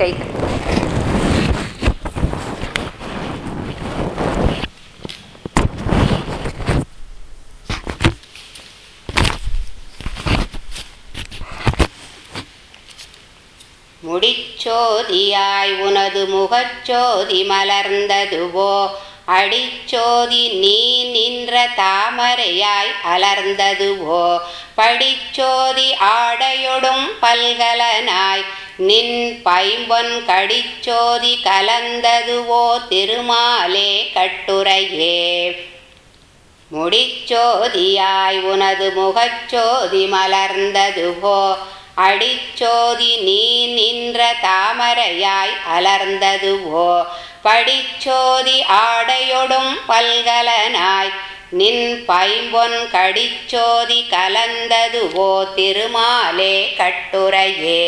கைகள் முடிச்சோதியாய் உனது முகச்சோதி மலர்ந்ததுவோ அடிச்சோதி நீ நின்ற தாமரையாய் அலர்ந்ததுவோ படிச்சோதி ஆடையொடும் பல்கலனாய் நின் பைம்பொன் கடிச்சோதி கலந்ததுவோ திருமாலே கட்டுரையே முடிச்சோதியாய் உனது முகச்சோதி மலர்ந்ததுவோ அடிச்சோதி நீ நின்ற தாமரையாய் அலர்ந்ததுவோ படிச்சோதி ஆடையொடும் பல்கலனாய் நின் பைம்பொன் கடிச்சோதி கலந்ததுவோ திருமாலே கட்டுரையே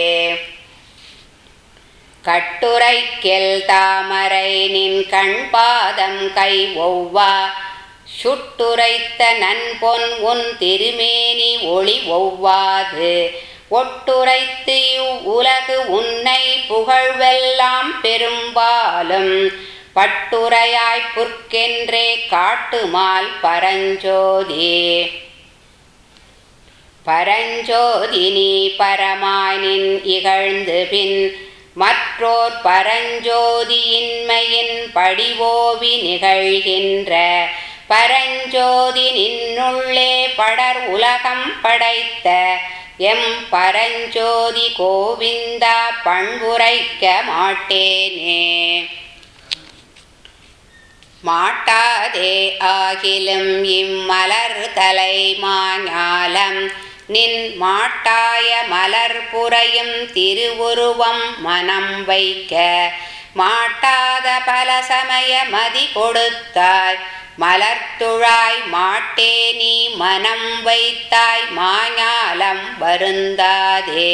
கட்டுரைக்கெல் தாமரை நின் கண் பாதம் கை ஒவ்வா சுட்டுரைத்த நன்பொன் உன் திருமேனி ஒளி ஒவ்வாது ஒட்டுரைத்து இவ்வுலகு உன்னை புகழ்வெல்லாம் பெரும்பாலும் பட்டுரையாய் புற்கென்றே காட்டுமால் பரஞ்சோதி பரஞ்சோதி நீ பரமாய் நின் இகழ்ந்து பின் மற்றோர் பரஞ்சோதியின்மையின் படிவோவி நிகழ்கின்ற பரஞ்சோதி நின்னுள்ளே படர் உலகம் படைத்த எம் பரஞ்சோதி கோவிந்தா பண்புரைக்க மாட்டேனே மாட்டாதே ஆகிலும் இம்மலர் தலை மாஞாலம் நின் மாட்டாய மலர் புறையும் திருவுருவம் மனம் வைக்க மாட்டாத பல சமய மதி கொடுத்தாய் மலர்த்துழாய் மாட்டே நீ மனம் வைத்தாய் மாஞாலம் வருந்தாதே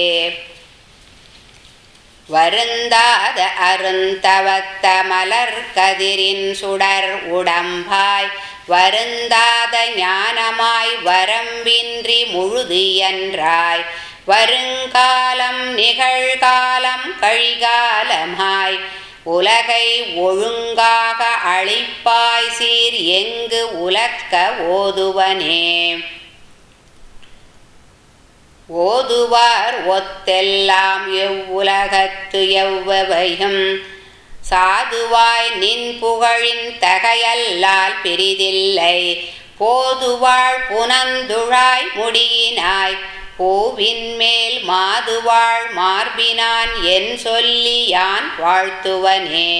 வருந்தாத அருந்தவத்த மலர் கதிரின் சுடர் உடம்பாய் வருந்தாத ஞானமாய் வரம்பின்றி முழுது என்றாய் வருங்காலம் நிகழ்காலம் கழிகாலமாய் உலகை ஒழுங்காக அழிப்பாய் சீர் எங்கு உலக்க ஓதுவனே ஓதுவார் ஒத்தெல்லாம் எவ்வுலகத்து எவ்வவையும் சாதுவாய் நின் புகழின் தகையல்லால் பிரிதில்லை போதுவாள் புனந்துழாய் முடியினாய் பூவின் மேல் மாதுவாள் மார்பினான் என் சொல்லி யான் வாழ்த்துவனே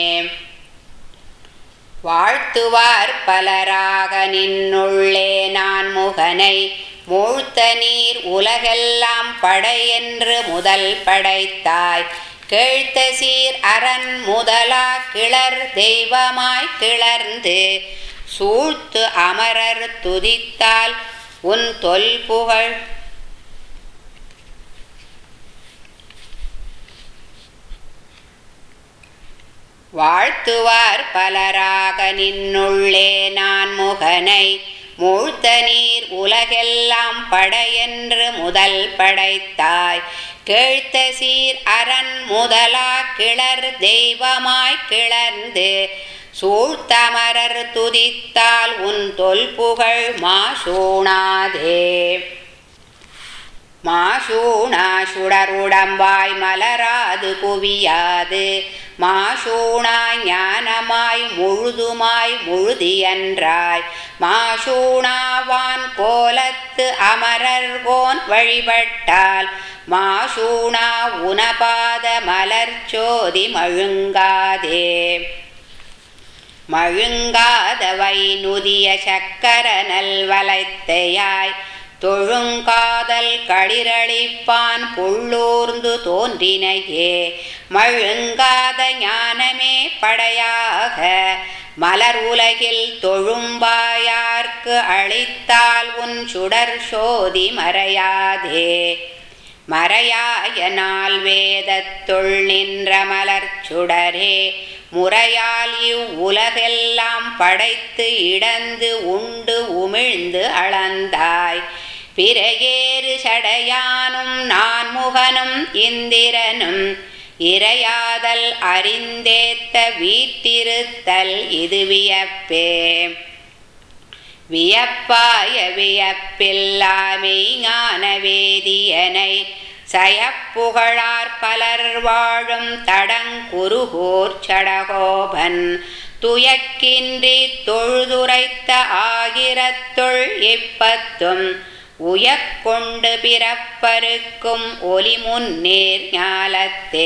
வாழ்த்துவார் பலராக நின்னுள்ளே நான் முகனை மூழ்த்த நீர் உலகெல்லாம் படையென்று முதல் படைத்தாய் கேழ்த்த சீர் அரண் முதலா கிளர் தெய்வமாய் கிளர்ந்து சூழ்த்து அமரர் துதித்தால் உன் தொல்புகழ் வாழ்த்துவார் பலராக நின்னுள்ளே நான் முகனை மூழ்த்த நீர் உலகெல்லாம் படையென்று முதல் படைத்தாய் கேழ்த்த சீர் அரண் முதலா கிளர் தெய்வமாய் கிளர்ந்து சூழ்த்தமரர் துதித்தால் உன் தொல்புகழ் மாசூணாதே மாசூணா சுடருடம்பாய் மலராது குவியாது மாசூணா ஞானமாய் முழுதுமாய் முழுதியன்றாய் மாசூணாவான் கோலத்து அமரர்கோன் வழிபட்டால் மாசூணா உனபாத மலர்ச்சோதி மழுங்காதே மழுங்காதவை நுதிய சக்கர நல்வலைத்தையாய் தொழுங்காதல் களிரளிப்பான் புள்ளூர்ந்து தோன்றினையே மழுங்காத ஞானமே படையாக மலர் உலகில் தொழும்பாயார்க்கு அளித்தால் உன் சுடர் சோதி மறையாதே மறையாய நாள் வேதத்துள் நின்ற மலர் சுடரே முறையால் இவ் உலகெல்லாம் படைத்து இடந்து உண்டு உமிழ்ந்து அளந்தாய் பிறையேறு சடையானும் நான் முகனும் இந்திரனும் இரையாதல் அறிந்தேத்த வீற்றிருத்தல் இது வியப்பே வியப்பாய வியப்பில்லாமை ஞான வேதியனை சயப்புகழார் பலர் வாழும் தடங்குருகூர் சடகோபன் துயக்கின்றி தொழுதுரைத்த ஆகிரத்துள் இப்பத்தும் உயக்கொண்டு பிறப்பருக்கும் ஒலி முன்னேர் ஞாலத்தே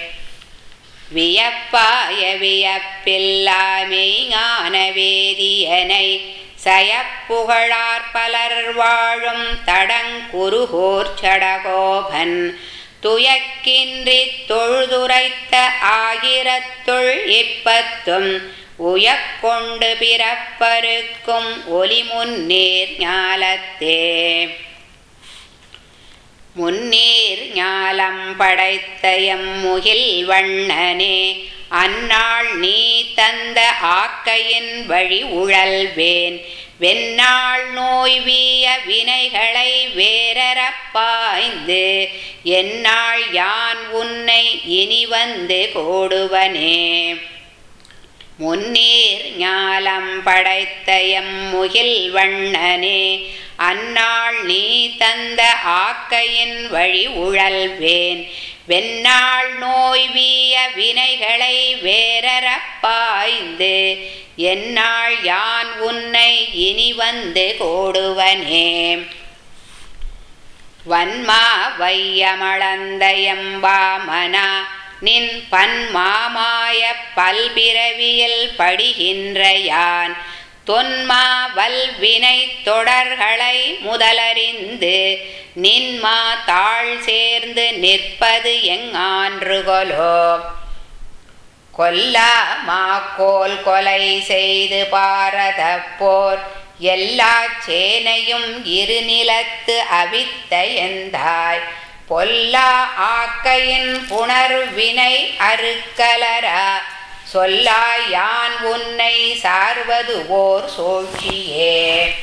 வியப்பாய வியப்பில்லாமை ஞான வேதியனை சயப்புகழார் பலர் வாழும் தடங்குருகோர் சடகோபன் துயக்கின்றி தொழுதுரைத்த ஆகிரத்துள் இப்பத்தும் உயக்கொண்டு பிறப்பருக்கும் ஒலி முன்னேர் ஞாலத்தே முன்னீர் ஞாலம் படைத்த எம்முகில் வண்ணனே அந்நாள் நீ தந்த ஆக்கையின் வழி உழல்வேன் வெந்நாள் நோய் வீய வினைகளை வேரறப்பாய்ந்து எந்நாள் யான் உன்னை இனி வந்து கோடுவனே முன்னீர் ஞாலம் படைத்த எம்முகில் வண்ணனே அந்நாள் நீ தந்த ஆக்கையின் வழி உழல்வேன் வெந்நாள் நோய் வீய வினைகளை வேரறப்பாய்ந்து எந்நாள் யான் உன்னை இனி வந்து கோடுவனே வன்மா வையமளந்த எம்பாமனா நின் பன்மாமாய பல்பிறவியில் படிகின்ற யான் தொன்மா வல்வினை தொடர்களை முதலறிந்து நின்மா தாழ் சேர்ந்து நிற்பது எங்கான்றுகொலோ கொல்லா மாக்கோல் கொலை செய்து பாரத போர் எல்லா சேனையும் இருநிலத்து அவித்த எந்தாய் பொல்லா ஆக்கையின் புணர்வினை அறுக்கலரா சொல்லாய் யான் உன்னை சார்வது ஓர் சூழ்ச்சியே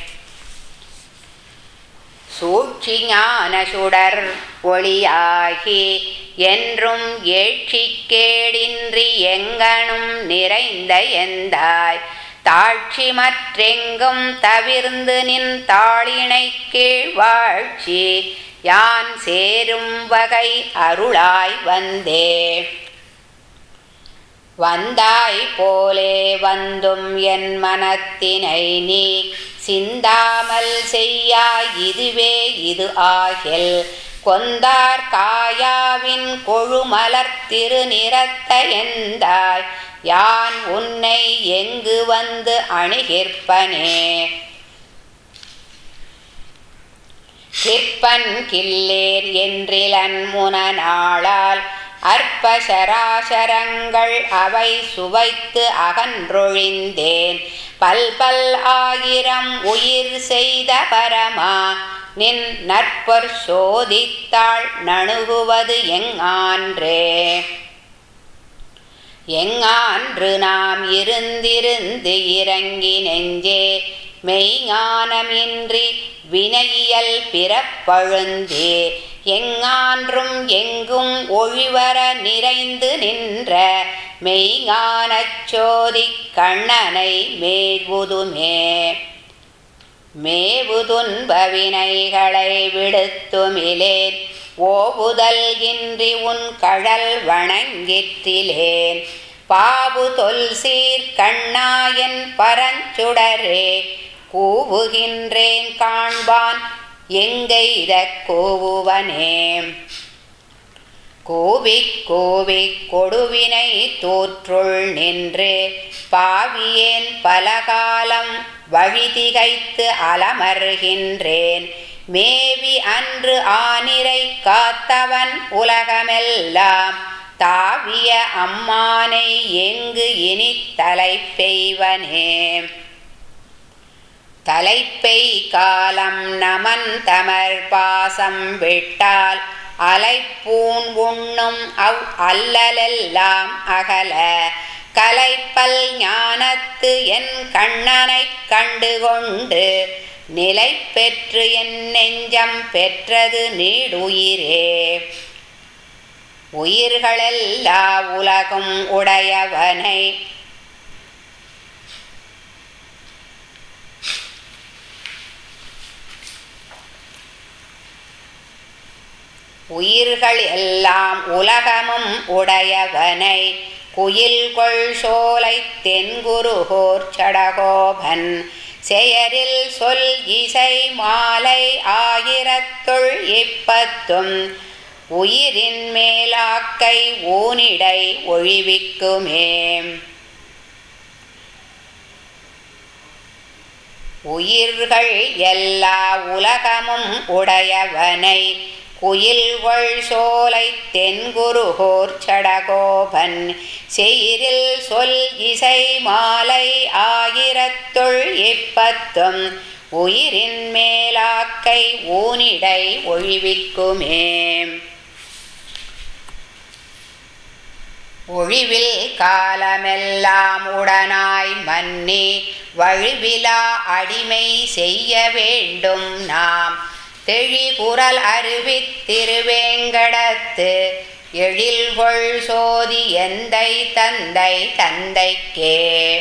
சூழ்ச்சி ஞான சுடர் ஒளியாகி என்றும் ஏட்சிக்கேடின்றி எங்கனும் நிறைந்த எந்தாய் தாழ்ச்சி மற்றெங்கும் தவிர்ந்து நின் தாளினை கீழ் வாழ்ச்சி யான் சேரும் வகை அருளாய் வந்தே வந்தாய் போலே வந்தும் என் மனத்தினை நீ சிந்தாமல் செய்யாய் இதுவே இது ஆகில் கொந்தார் காயாவின் கொழுமலர் திருநிறத்த எந்தாய் யான் உன்னை எங்கு வந்து அணுகிற்பனே கிற்பன் கில்லேர் என்றிலன் முனநாளால் அற்ப சராசரங்கள் அவை சுவைத்து அகன்றொழிந்தேன் பல்பல் ஆயிரம் உயிர் செய்த பரமா நின் நற்பொற் சோதித்தாள் நணுகுவது எங்கான்றே எங்கான்று நாம் இருந்திருந்து இறங்கி நெஞ்சே மெய்ஞானமின்றி வினையியல் பிறப்பழுந்தே எங்கான்றும் எங்கும் ஒழிவர நிறைந்து நின்ற மெய்ஞானச் சோதி கண்ணனை மேவுதுமே மேவுதுன்ப வினைகளை விடுத்துமிலேன் ஓவுதல் இன்றி உன் கழல் வணங்கிற்றிலேன் பாவு தொல் சீர் கண்ணாயன் பரஞ்சுடரே கூவுகின்றேன் காண்பான் எங்கெய்த கூவுவனே கூவிக் கூவிக் கொடுவினை தூற்றுள் நின்று பாவியேன் பலகாலம் வழி திகைத்து அலமர்கின்றேன் மேவி அன்று ஆனிரை காத்தவன் உலகமெல்லாம் தாவிய அம்மானை எங்கு இனி தலை பெய்வனே தலைப்பை காலம் நமன் தமர் பாசம் விட்டால் அலைப்பூன் உண்ணும் அவ் அல்லலெல்லாம் அகல கலைப்பல் ஞானத்து என் கண்ணனைக் கண்டுகொண்டு நிலை பெற்று என் நெஞ்சம் பெற்றது நீடுயிரே உயிர்களெல்லா உலகும் உடையவனை உயிர்கள் எல்லாம் உலகமும் உடையவனை குயில்கொள் சோலை தென்குருகோர் சடகோபன் செயரில் சொல் இசை மாலை ஆயிரத்துள் இப்பத்தும் உயிரின் மேலாக்கை ஊனிடை ஒழிவிக்குமே உயிர்கள் எல்லா உலகமும் உடையவனை குயில்கொள் சோலை தென்குருகோர் சடகோபன் செயிரில் சொல் இசை மாலை ஆயிரத்துள் இப்பத்தும் உயிரின் மேலாக்கை ஊனிடை ஒழிவிக்குமே ஒழிவில் காலமெல்லாம் உடனாய் மன்னி வழுவிலா அடிமை செய்ய வேண்டும் நாம் தெழிகுரல் அருவித்திருவேங்கடத்து எழில்கொள் சோதி எந்தை தந்தை தந்தைக்கே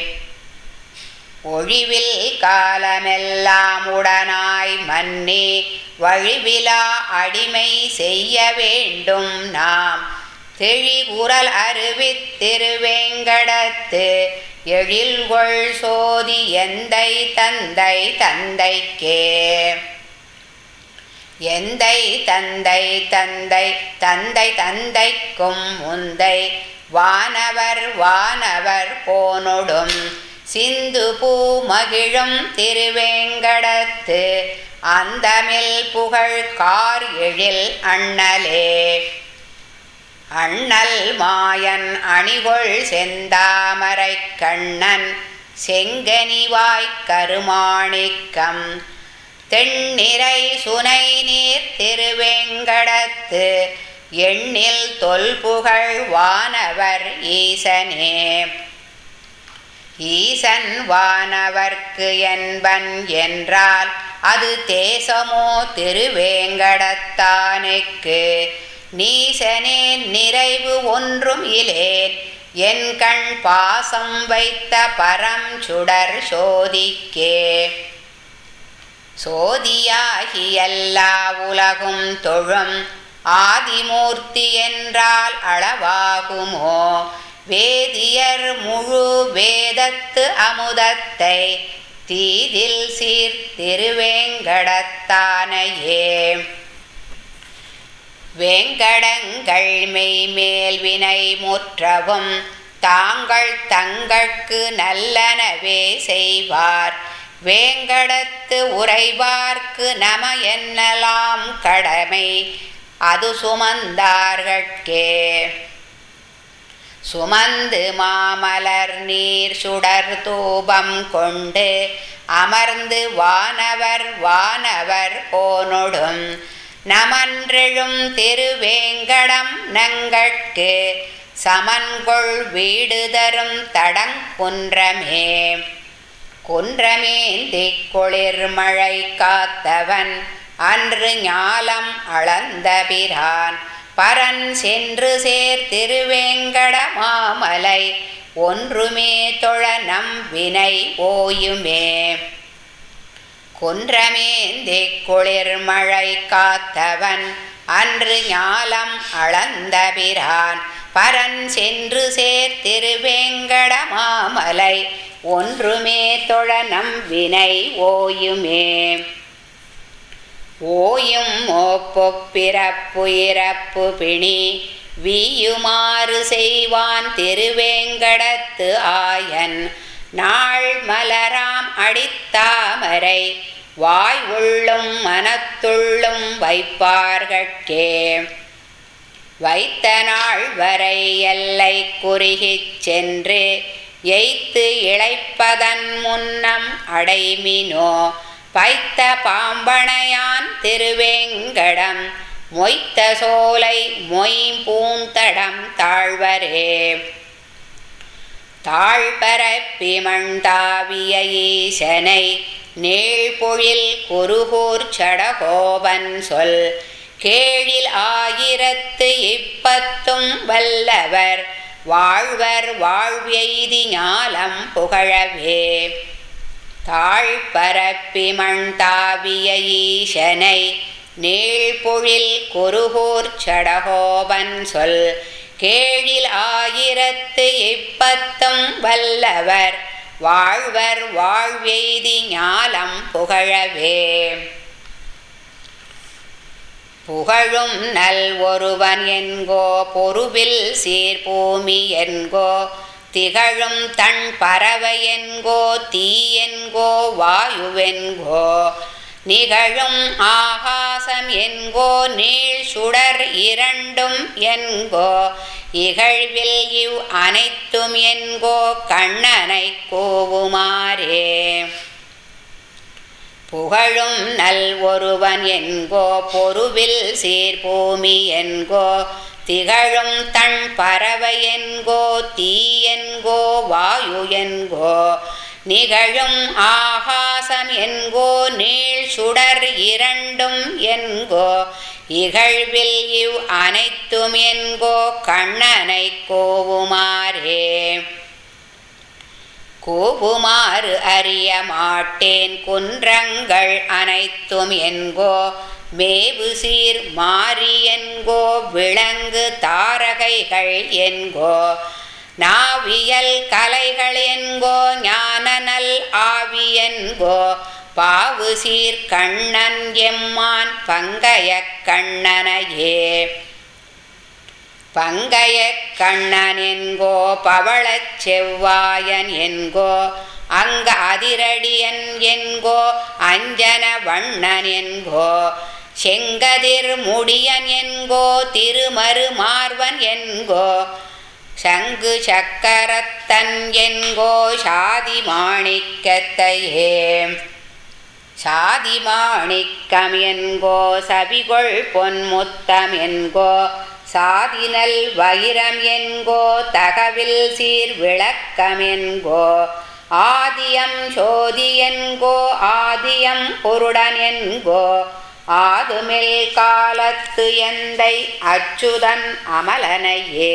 ஒழிவில் காலமெல்லாம் உடனாய் மன்னி வழிவிலா அடிமை செய்ய வேண்டும் நாம் தெழிகுரல் அருவித்திருவேங்கடத்து எழில்கொள் சோதி எந்தை தந்தை தந்தைக்கே எந்தை தந்தை தந்தை தந்தை தந்தைக்கும் முந்தை வானவர் வானவர் போனொடும் சிந்து பூ மகிழும் திருவேங்கடத்து அந்தமில் புகழ் கார் எழில் அண்ணலே அண்ணல் மாயன் அணிகொள் செந்தாமரை கண்ணன் செங்கனிவாய் கருமாணிக்கம் தென்னிறை சுனை நீர் திருவேங்கடத்து எண்ணில் தொல்புகழ் வானவர் ஈசனே ஈசன் வானவர்க்கு என்பன் என்றால் அது தேசமோ திருவேங்கடத்தானுக்கு நீசனே நிறைவு ஒன்றும் இலேன் என் கண் பாசம் வைத்த பரம் சுடர் சோதிக்கே சோதியாகி எல்லா உலகும் தொழும் ஆதிமூர்த்தி என்றால் அளவாகுமோ வேதியர் முழு வேதத்து அமுதத்தை தீதில் சீர் திருவேங்கடத்தானையே வேங்கடங்கள் மெய்மேல் வினை முற்றவும் தாங்கள் தங்கட்கு நல்லனவே செய்வார் வேங்கடத்து உறைவார்க்கு நம என்னலாம் கடமை அது சுமந்தார்கட்கே சுமந்து மாமலர் நீர் சுடர் தூபம் கொண்டு அமர்ந்து வானவர் வானவர் போனொடும் நமன்றெழும் திருவேங்கடம் நங்கட்கு சமன்கொள் வீடு தரும் தடங்குன்றமே குன்றமேந்திக் குளிர்மழை காத்தவன் அன்று ஞாலம் அளந்தபிரான் பரன் சென்று சேர் திருவேங்கட மாமலை ஒன்றுமே தொழ நம் வினை ஓயுமே குன்றமேந்தி குளிர்மழை காத்தவன் அன்று ஞாலம் அளந்தபிரான் பரன் சென்று சேர் திருவேங்கட மாமலை ஒன்றுமே தொழ நம் வினை ஓயுமே ஓயும் மோப்பொப்பிறப்பு இறப்பு பிணி வீயுமாறு செய்வான் திருவேங்கடத்து ஆயன் நாள் மலராம் அடித்தாமரை வாய் உள்ளும் மனத்துள்ளும் வைப்பார்கட்கே வைத்த நாள் வரை எல்லை குறுகிச் சென்று எய்த்து இழைப்பதன் முன்னம் அடைமினோ பைத்த பாம்பனையான் திருவேங்கடம் மொய்த்த சோலை மொய் பூந்தடம் தாழ்வரே தாழ்பரப்பி மண்டாவிய ஈசனை நீழ்பொழில் குருகூர் சடகோபன் சொல் கேழில் ஆயிரத்து இப்பத்தும் இப்பத்தும் வல்லவர் வாழ்வர் வாழ்வெய்தி ஞாலம் புகழவே தாழ்பரப்பி மண் தாவிய ஈசனை நீழ்பொழில் குருகூர் சடகோபன் சொல் கேழில் ஆயிரத்து இப்பத்தும் வல்லவர் வாழ்வர் வாழ்வெய்தி ஞாலம் புகழவே புகழும் நல் ஒருவன் என்கோ பொருவில் சீர்பூமி என்கோ திகழும் தன் பறவை என்கோ தீ என்கோ வாயுவென்கோ நிகழும் ஆகாசம் என்கோ நீள் சுடர் இரண்டும் என்கோ இகழ்வில் இவ் அனைத்தும் என்கோ கண்ணனை கோவுமாறே புகழும் நல் ஒருவன் என்கோ பொருவில் சீர்பூமி என்கோ திகழும் தன் பறவை என்கோ தீ என்கோ வாயு என்கோ நிகழும் ஆகாசம் என்கோ நீள் சுடர் இரண்டும் என்கோ இகழ்வில் இவ் அனைத்தும் என்கோ கண்ணனை கோவுமாறே கூவுமாறு அறிய மாட்டேன் குன்றங்கள் அனைத்தும் என்கோ மேவு சீர் மாறி என்கோ விலங்கு தாரகைகள் என்கோ நாவியல் கலைகள் என்கோ ஞானநல் ஆவி என்கோ பாவு சீர் கண்ணன் எம்மான் பங்கய கண்ணனையே பங்கய கண்ணன் என்கோ பவளச் செவ்வாயன் என்கோ அங்க அதிரடியன் என்கோ அஞ்சன வண்ணன் என்கோ செங்கதிர் முடியன் என்கோ திருமரு மார்வன் என்கோ சங்கு சக்கரத்தன் என்கோ சாதி மாணிக்கத்தையே சாதி மாணிக்கம் என்கோ சபிகொள் பொன்முத்தம் என்கோ சாதினல் வைரம் என்கோ தகவில் சீர் விளக்கம் என்கோ ஆதியம் சோதி என்கோ ஆதியம் பொருடன் என்கோ ஆதுமில் காலத்து எந்தை அச்சுதன் அமலனையே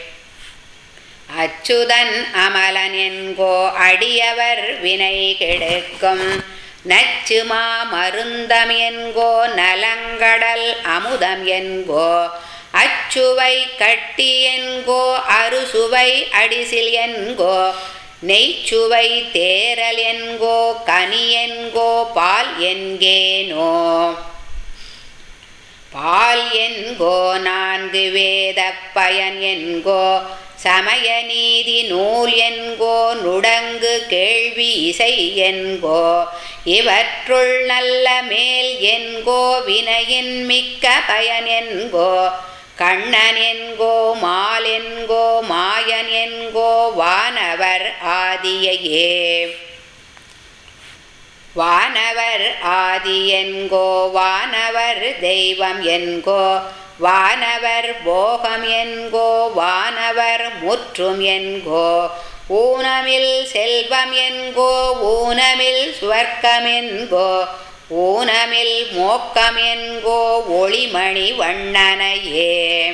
அச்சுதன் அமலன் என்கோ அடியவர் வினை கெடுக்கும் நச்சுமா மருந்தம் என்கோ நலங்கடல் அமுதம் என்கோ அச்சுவை கட்டி என்கோ அறுசுவை அடிசில் என்கோ நெய்ச்சுவை தேரல் என்கோ கனி என்கோ பால் என்கேனோ பால் என்கோ நான்கு வேத பயன் என்கோ சமய நீதி நூல் என்கோ நுடங்கு கேள்வி இசை என்கோ இவற்றுள் நல்ல மேல் என்கோ வினையின் மிக்க பயன் என்கோ கண்ணன் என்கோ மால் என்கோ மாயன் என்கோ வானவர் ஆதியையே வானவர் ஆதி என்கோ வானவர் தெய்வம் என்கோ வானவர் போகம் என்கோ வானவர் முற்றும் என்கோ ஊனமில் செல்வம் என்கோ ஊனமில் சுவர்க்கம் என்கோ ஊனமில் மோக்கம் என்கோ ஒளிமணி வண்ணனையே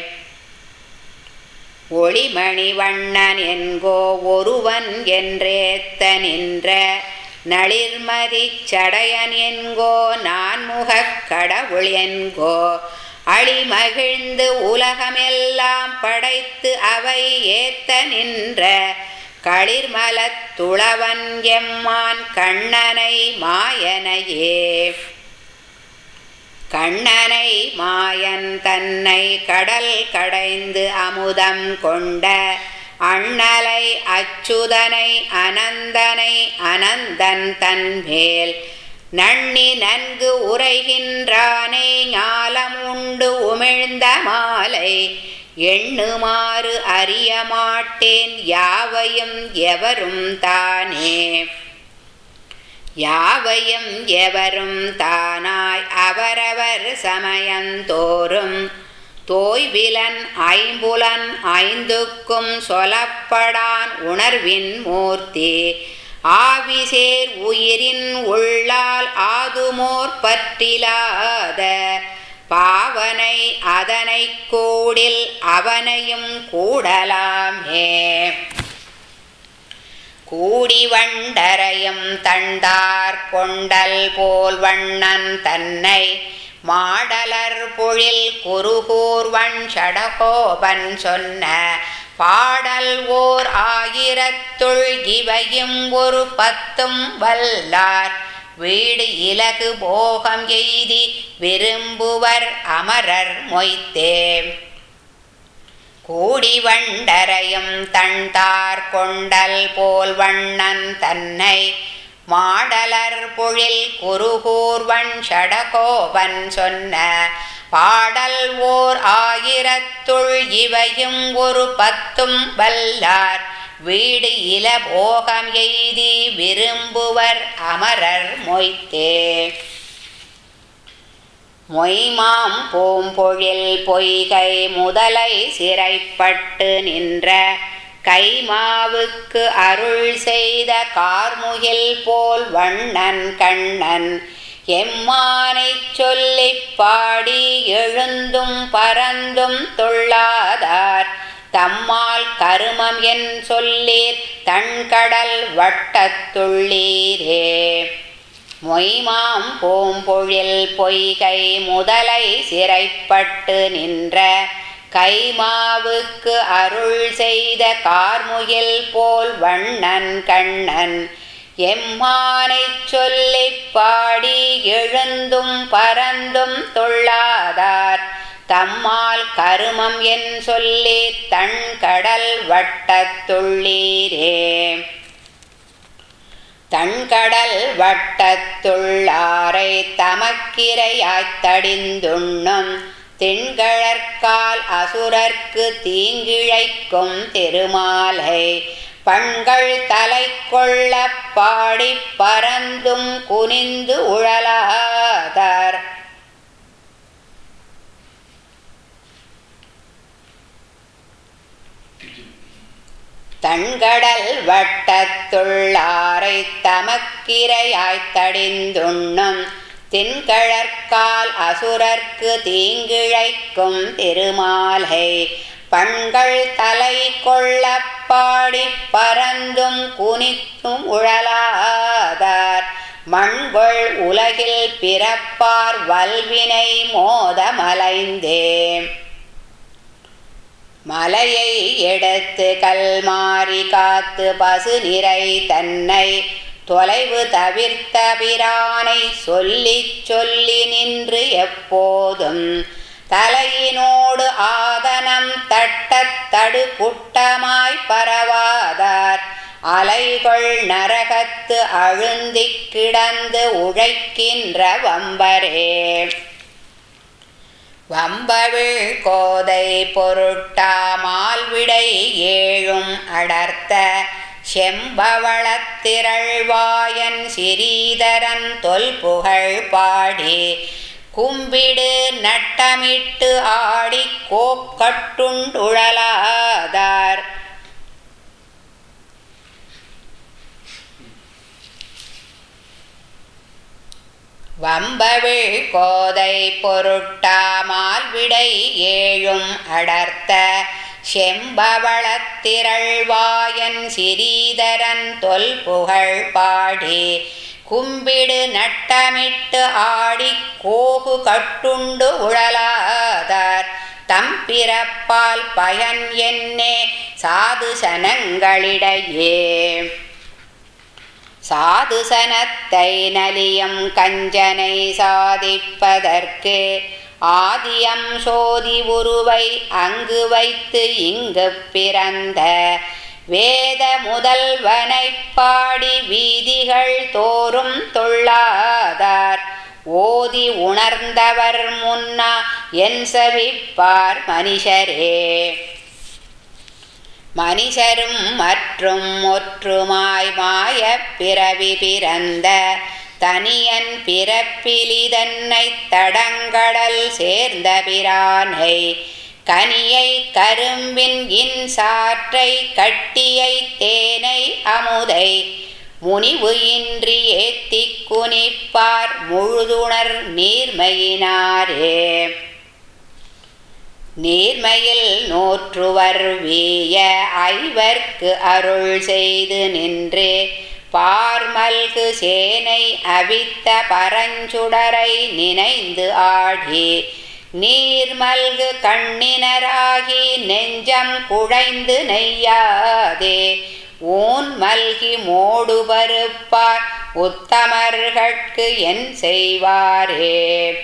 ஒளிமணி வண்ணன் என்கோ ஒருவன் என்றேத்த நின்ற நளிர்மதி சடையன் என்கோ நான்முகக் கடவுள் என்கோ அழிமகிழ்ந்து உலகமெல்லாம் படைத்து அவை ஏத்த நின்ற களிர்மலத் துளவன் எம்மான் கண்ணனை மாயனையே கண்ணனை மாயன் தன்னை கடல் கடைந்து அமுதம் கொண்ட அண்ணலை அச்சுதனை அனந்தனை அனந்தன் தன்மேல் நன்னி நன்கு உரைகின்றானே ஞாலம் உண்டு உமிழ்ந்த மாலை எண்ணுமாறு அறிய மாட்டேன் யாவையும் எவரும் தானே யாவையும் எவரும் தானாய் அவரவர் சமயந்தோறும் தோய்விலன் ஐம்புலன் ஐந்துக்கும் சொலப்படான் உணர்வின் மூர்த்தி ஆவிசேர் உயிரின் உள்ளால் ஆதுமோர் பற்றிலாத பாவனை அதனை கூடில் அவனையும் கூடலாமே கூடி வண்டரையும் தண்டார் கொண்டல் போல் வண்ணன் தன்னை மாடலர் பொழில் குருகூர்வன் சடகோபன் சொன்ன பாடல் ஓர் ஆயிரத்துள் இவையும் ஒரு பத்தும் வல்லார் வீடு இலகு போகம் எய்தி விரும்புவர் அமரர் மொய்த்தே கூடி வண்டரையும் தண்டார் கொண்டல் போல் வண்ணன் தன்னை மாடலர் பொழில் குருகூர்வன் சடகோபன் சொன்ன பாடல் ஓர் ஆயிரத்துள் இவையும் ஒரு பத்தும் வல்லார் வீடு இல போகம் எய்தி விரும்புவர் அமரர் மொய்த்தே மொய்மாம் பூம்பொழில் பொய்கை முதலை சிறைப்பட்டு நின்ற கைமாவுக்கு அருள் செய்த கார்முகில் போல் வண்ணன் கண்ணன் எம்மானைச் சொல்லிப் பாடி எழுந்தும் பறந்தும் தொள்ளாதார் தம்மால் கருமம் என் சொல்லீர் தண்கடல் வட்டத்துள்ளீரே மொய்மாம் பூம்பொழில் பொய்கை முதலை சிறைப்பட்டு நின்ற கைமாவுக்கு அருள் செய்த கார்முகில் போல் வண்ணன் கண்ணன் எம்மானைச் சொல்லிப் பாடி எழுந்தும் பறந்தும் தொள்ளாதார் தம்மால் கருமம் என் சொல்லி தன் கடல் வட்டத்துள்ளீரே தண்கடல் வட்டத்துள்ளாரை தமக்கிரையாய்த் தடிந்துண்ணும் திண்கழற்கால் அசுரர்க்கு தீங்கிழைக்கும் திருமாலை பண்கள் தலை கொள்ள பாடிப் பறந்தும் குனிந்து உழலாதார் தண்கடல் வட்டத்துள்ளாரை தமக்கிரையாய்த் தடிந்துண்ணும் தின்கழற்கால் அசுரர்க்கு தீங்கிழைக்கும் திருமாலை பண்கள் தலை கொள்ள பாடிப் பறந்தும் குனித்தும் உழலாதார் மண்கொள் உலகில் பிறப்பார் வல்வினை மோதமலைந்தே மலையை எடுத்து கல்மாரி காத்து பசு நிறை தன்னை தொலைவு தவிர்த்த பிரானை சொல்லிச் சொல்லி நின்று எப்போதும் தலையினோடு ஆதனம் தட்டத் தடு குட்டமாய் பரவாதார் அலைகள் நரகத்து அழுந்திக் கிடந்து உழைக்கின்ற வம்பரே வம்பவிழ் கோதை பொருட்டாமால் விடை ஏழும் அடர்த்த செம்பவளத்திரள்வாயன் சிறீதரன் தொல்புகழ் பாடி கும்பிடு நட்டமிட்டு ஆடி கோக்கட்டுண்டுழலாதார் வம்பவிழ் கோதை பொருட்டாமால் விடை ஏழும் அடர்த்த செம்பவளத்திரள்வாயன் சிறீதரன் தொல்புகழ் பாடி கும்பிடு நட்டமிட்டு ஆடி கோகு கட்டுண்டு உழலாதார் தம் பிறப்பால் பயன் என்னே சாது சனங்களிடையே சாதுசனத்தை நலியம் கஞ்சனை சாதிப்பதற்கு ஆதியம் சோதி உருவை அங்கு வைத்து இங்கு பிறந்த வேத முதல்வனைப் பாடி வீதிகள் தோறும் தொள்ளாதார் ஓதி உணர்ந்தவர் முன்னா என் சவிப்பார் மனுஷரே மனிதரும் மற்றும் ஒற்றுமாய் மாயப் பிறவி பிறந்த தனியன் பிறப்பிலிதன்னை தடங்கடல் சேர்ந்த பிரானை கனியை கரும்பின் இன் சாற்றை கட்டியை தேனை அமுதை முனிவு இன்றி ஏத்திக் குனிப்பார் முழுதுணர் நீர்மையினாரே நீர்மையில் நோற்றுவர் வீய ஐவர்க்கு அருள் செய்து நின்று பார்மல்கு சேனை அவித்த பரஞ்சுடரை நினைந்து ஆடி நீர்மல்கு கண்ணினராகி நெஞ்சம் குழைந்து நெய்யாதே ஊன் மல்கி மோடு பருப்பார் உத்தமர்கட்கு என் செய்வாரே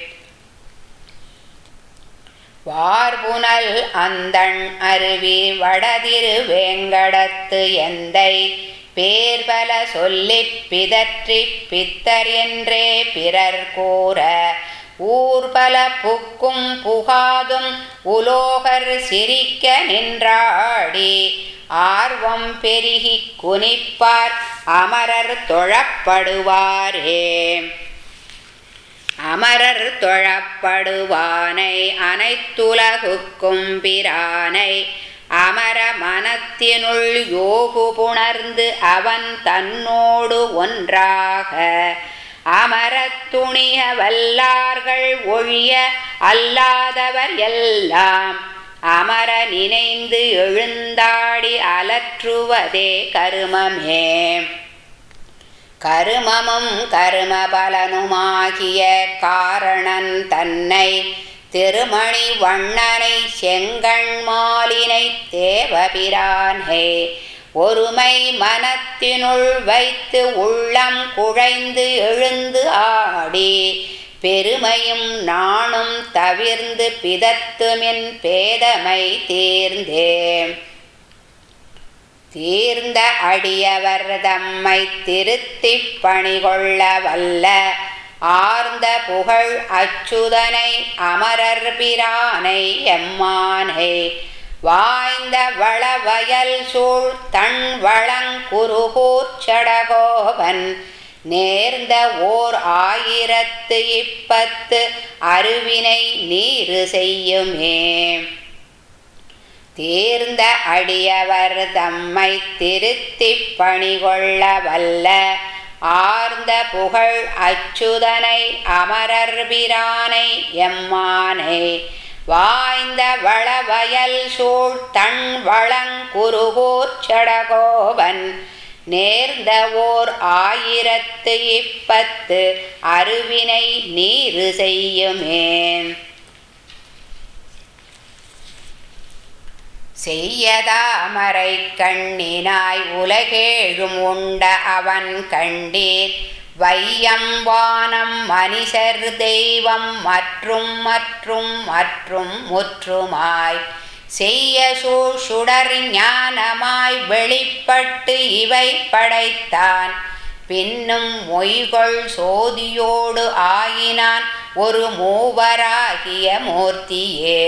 வார்புனல் அந்தண் அருவி வடதிரு வேங்கடத்து எந்தை பேர்பல சொல்லிப் பிதற்றிப் பித்தர் என்றே பிறர் கூற ஊர்பல புக்கும் புகாதும் உலோகர் சிரிக்க நின்றாடி ஆர்வம் பெருகிக் குனிப்பார் அமரர் தொழப்படுவாரே அமரர் தொழப்படுவானை அனைத்துலகுக்கும் பிரானை அமர மனத்தினுள் யோகு புணர்ந்து அவன் தன்னோடு ஒன்றாக அமரத் துணிய வல்லார்கள் ஒழிய அல்லாதவர் எல்லாம் அமர நினைந்து எழுந்தாடி அலற்றுவதே கருமமே கருமமும் கரும பலனுமாகிய காரணன் தன்னை திருமணி வண்ணனை செங்கண் மாலினை தேவபிரானை ஒருமை மனத்தினுள் வைத்து உள்ளம் குழைந்து எழுந்து ஆடி பெருமையும் நானும் தவிர்ந்து பிதத்துமின் பேதமை தீர்ந்தேன் தீர்ந்த அடியவர் தம்மை திருத்திப் பணிகொள்ள வல்ல ஆர்ந்த புகழ் அச்சுதனை அமரர் பிரானை எம்மானை வாய்ந்த வளவயல் சூழ் தன் வளங்குருகூர்ச்சடகோவன் நேர்ந்த ஓர் ஆயிரத்து இப்பத்து அருவினை நீரு செய்யுமே தீர்ந்த அடியவர் தம்மை திருத்திப் பணிகொள்ள வல்ல ஆர்ந்த புகழ் அச்சுதனை அமரர் பிரானை எம்மானை வாய்ந்த வளவயல் சூழ் தன் வளங்குருகூர்ச்சடகோவன் நேர்ந்த ஓர் ஆயிரத்து இப்பத்து அருவினை நீரு செய்யுமேன் செய்யதாமரை கண்ணினாய் உலகேழும் உண்ட அவன் கண்டீர் வையம் வானம் மனிதர் தெய்வம் மற்றும் மற்றும் மற்றும் முற்றுமாய் செய்ய சூழ் சுடர் ஞானமாய் வெளிப்பட்டு இவை படைத்தான் பின்னும் மொய்கொள் சோதியோடு ஆயினான் ஒரு மூவராகிய மூர்த்தியே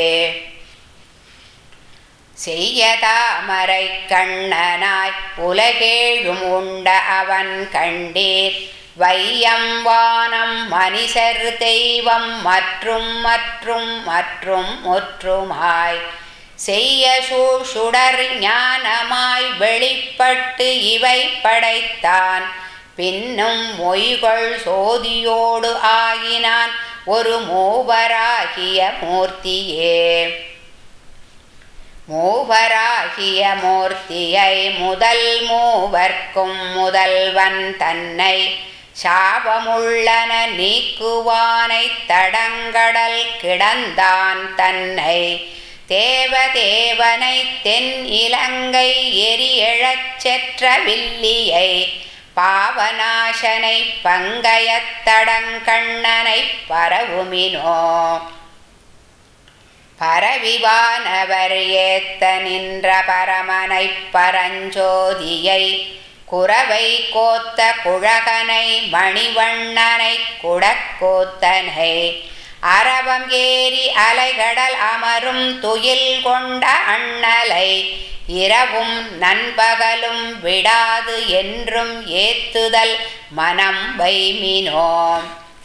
செய்யதாமரை கண்ணனாய் உலகேழும் உண்ட அவன் கண்டீர் வையம் வானம் மனிதர் தெய்வம் மற்றும் மற்றும் மற்றும் முற்றுமாய் செய்ய சூழ் சுடர் ஞானமாய் வெளிப்பட்டு இவை படைத்தான் பின்னும் மொய்கொள் சோதியோடு ஆயினான் ஒரு மூவராகிய மூர்த்தியே மூவராகிய மூர்த்தியை முதல் மூவர்க்கும் முதல்வன் தன்னை சாபமுள்ளன நீக்குவானை தடங்கடல் கிடந்தான் தன்னை தேவதேவனை தென் இலங்கை எரியழச் செற்ற வில்லியை பாவநாசனை பங்கயத்தடங்கண்ணனை பரவுமினோ பரவிவானவர் ஏத்த நின்ற பரமனைப் பரஞ்சோதியை குறவை கோத்த குழகனை மணிவண்ணனை குடக்கோத்தனை அரவம் ஏறி அலைகடல் அமரும் துயில் கொண்ட அண்ணலை இரவும் நண்பகலும் விடாது என்றும் ஏத்துதல் மனம் வைமினோம்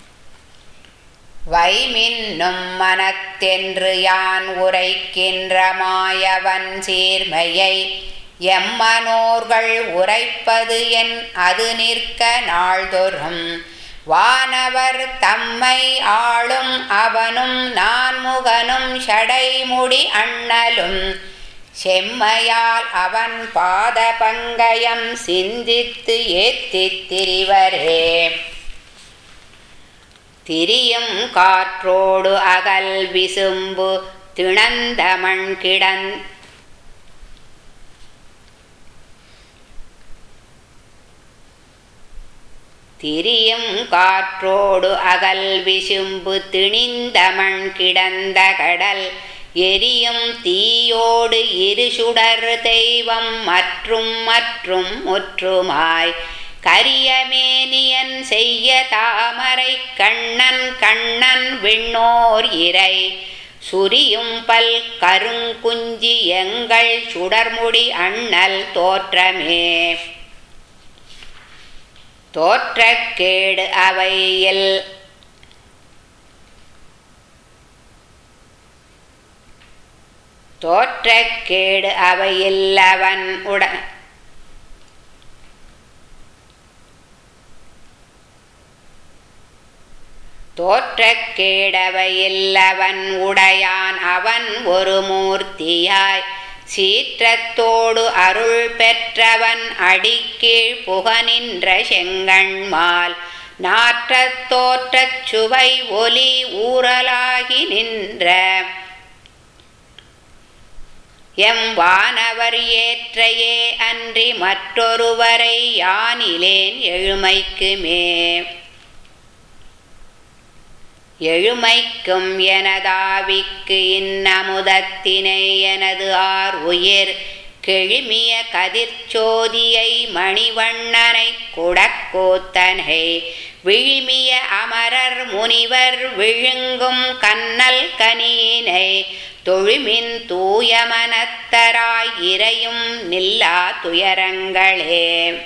வைமின்னும் மனத்தென்று யான் உரைக்கின்ற மாயவன் சீர்மையை எம்மனோர்கள் உரைப்பது என் அது நிற்க நாள்தொறும் வானவர் தம்மை ஆளும் அவனும் நான்முகனும் ஷடைமுடி அண்ணலும் செம்மையால் அவன் பாத பங்கயம் சிந்தித்து ஏத்தித் திரிவரே திரியும் காற்றோடு அகல் விசும்பு திணந்தமண் கிடந் திரியும் காற்றோடு அகல் விசும்பு திணிந்தமண் கிடந்த கடல் எரியும் தீயோடு இருசுடர் தெய்வம் மற்றும் மற்றும் முற்றுமாய் கரியமேனியன் செய்ய தாமரை கண்ணன் கண்ணன் விண்ணோர் இறை சுரியும் பல் கருங்குஞ்சி எங்கள் சுடர்முடி அண்ணல் தோற்றமே தோற்றக்கேடு அவையில் தோற்றக்கேடு அவையில் அவன் உட தோற்றக்கேடவையில் அவன் உடையான் அவன் ஒரு மூர்த்தியாய் சீற்றத்தோடு அருள் பெற்றவன் அடிக்கீழ் புகனின்ற செங்கண்மால் நாற்றத் தோற்றச் சுவை ஒலி ஊரலாகி நின்ற எம் வானவர் ஏற்றையே அன்றி மற்றொருவரை யானிலேன் எழுமைக்குமே எழுமைக்கும் எனதாவிக்கு இன்னமுதத்தினை எனது ஆர் உயிர் கெழுமிய கதிர்ச்சோதியை மணிவண்ணனை குடக்கோத்தனை விழுமிய அமரர் முனிவர் விழுங்கும் கண்ணல் கனியினை தொழுமின் தூயமனத்தராய் இறையும் நில்லா துயரங்களே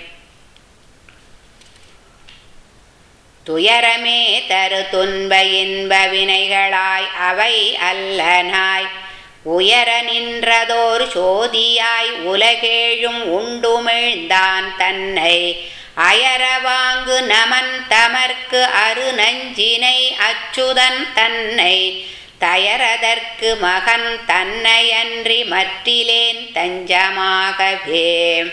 துயரமே தரு துன்ப இன்ப வினைகளாய் அவை அல்லனாய் உயர நின்றதோர் சோதியாய் உலகேழும் உண்டுமிழ்ந்தான் தன்னை அயரவாங்கு நமன் தமர்க்கு அரு நஞ்சினை அச்சுதன் தன்னை தயரதற்கு மகன் தன்னையன்றி மற்றிலேன் தஞ்சமாகவே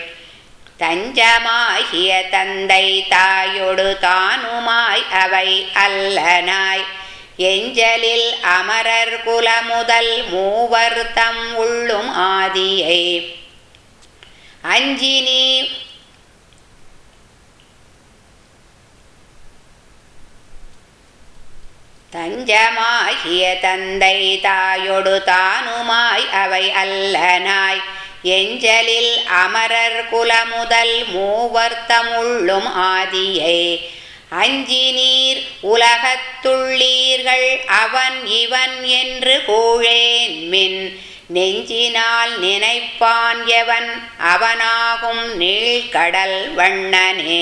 தஞ்சமாகிய தந்தை தாயொடு தானுமாய் அவை அல்லனாய் எஞ்சலில் அமரர் குலமுதல் மூவர் தம் உள்ளும் ஆதியை அஞ்சினி தஞ்சமாகிய தந்தை தாயொடு தானுமாய் அவை அல்லனாய் எஞ்சலில் அமரர் குலமுதல் மூவர்த்தமுள்ளும் ஆதியை அஞ்சி நீர் உலகத்துள்ளீர்கள் அவன் இவன் என்று கூழேன் மின் நெஞ்சினால் நினைப்பான் எவன் அவனாகும் நீழ்கடல் வண்ணனே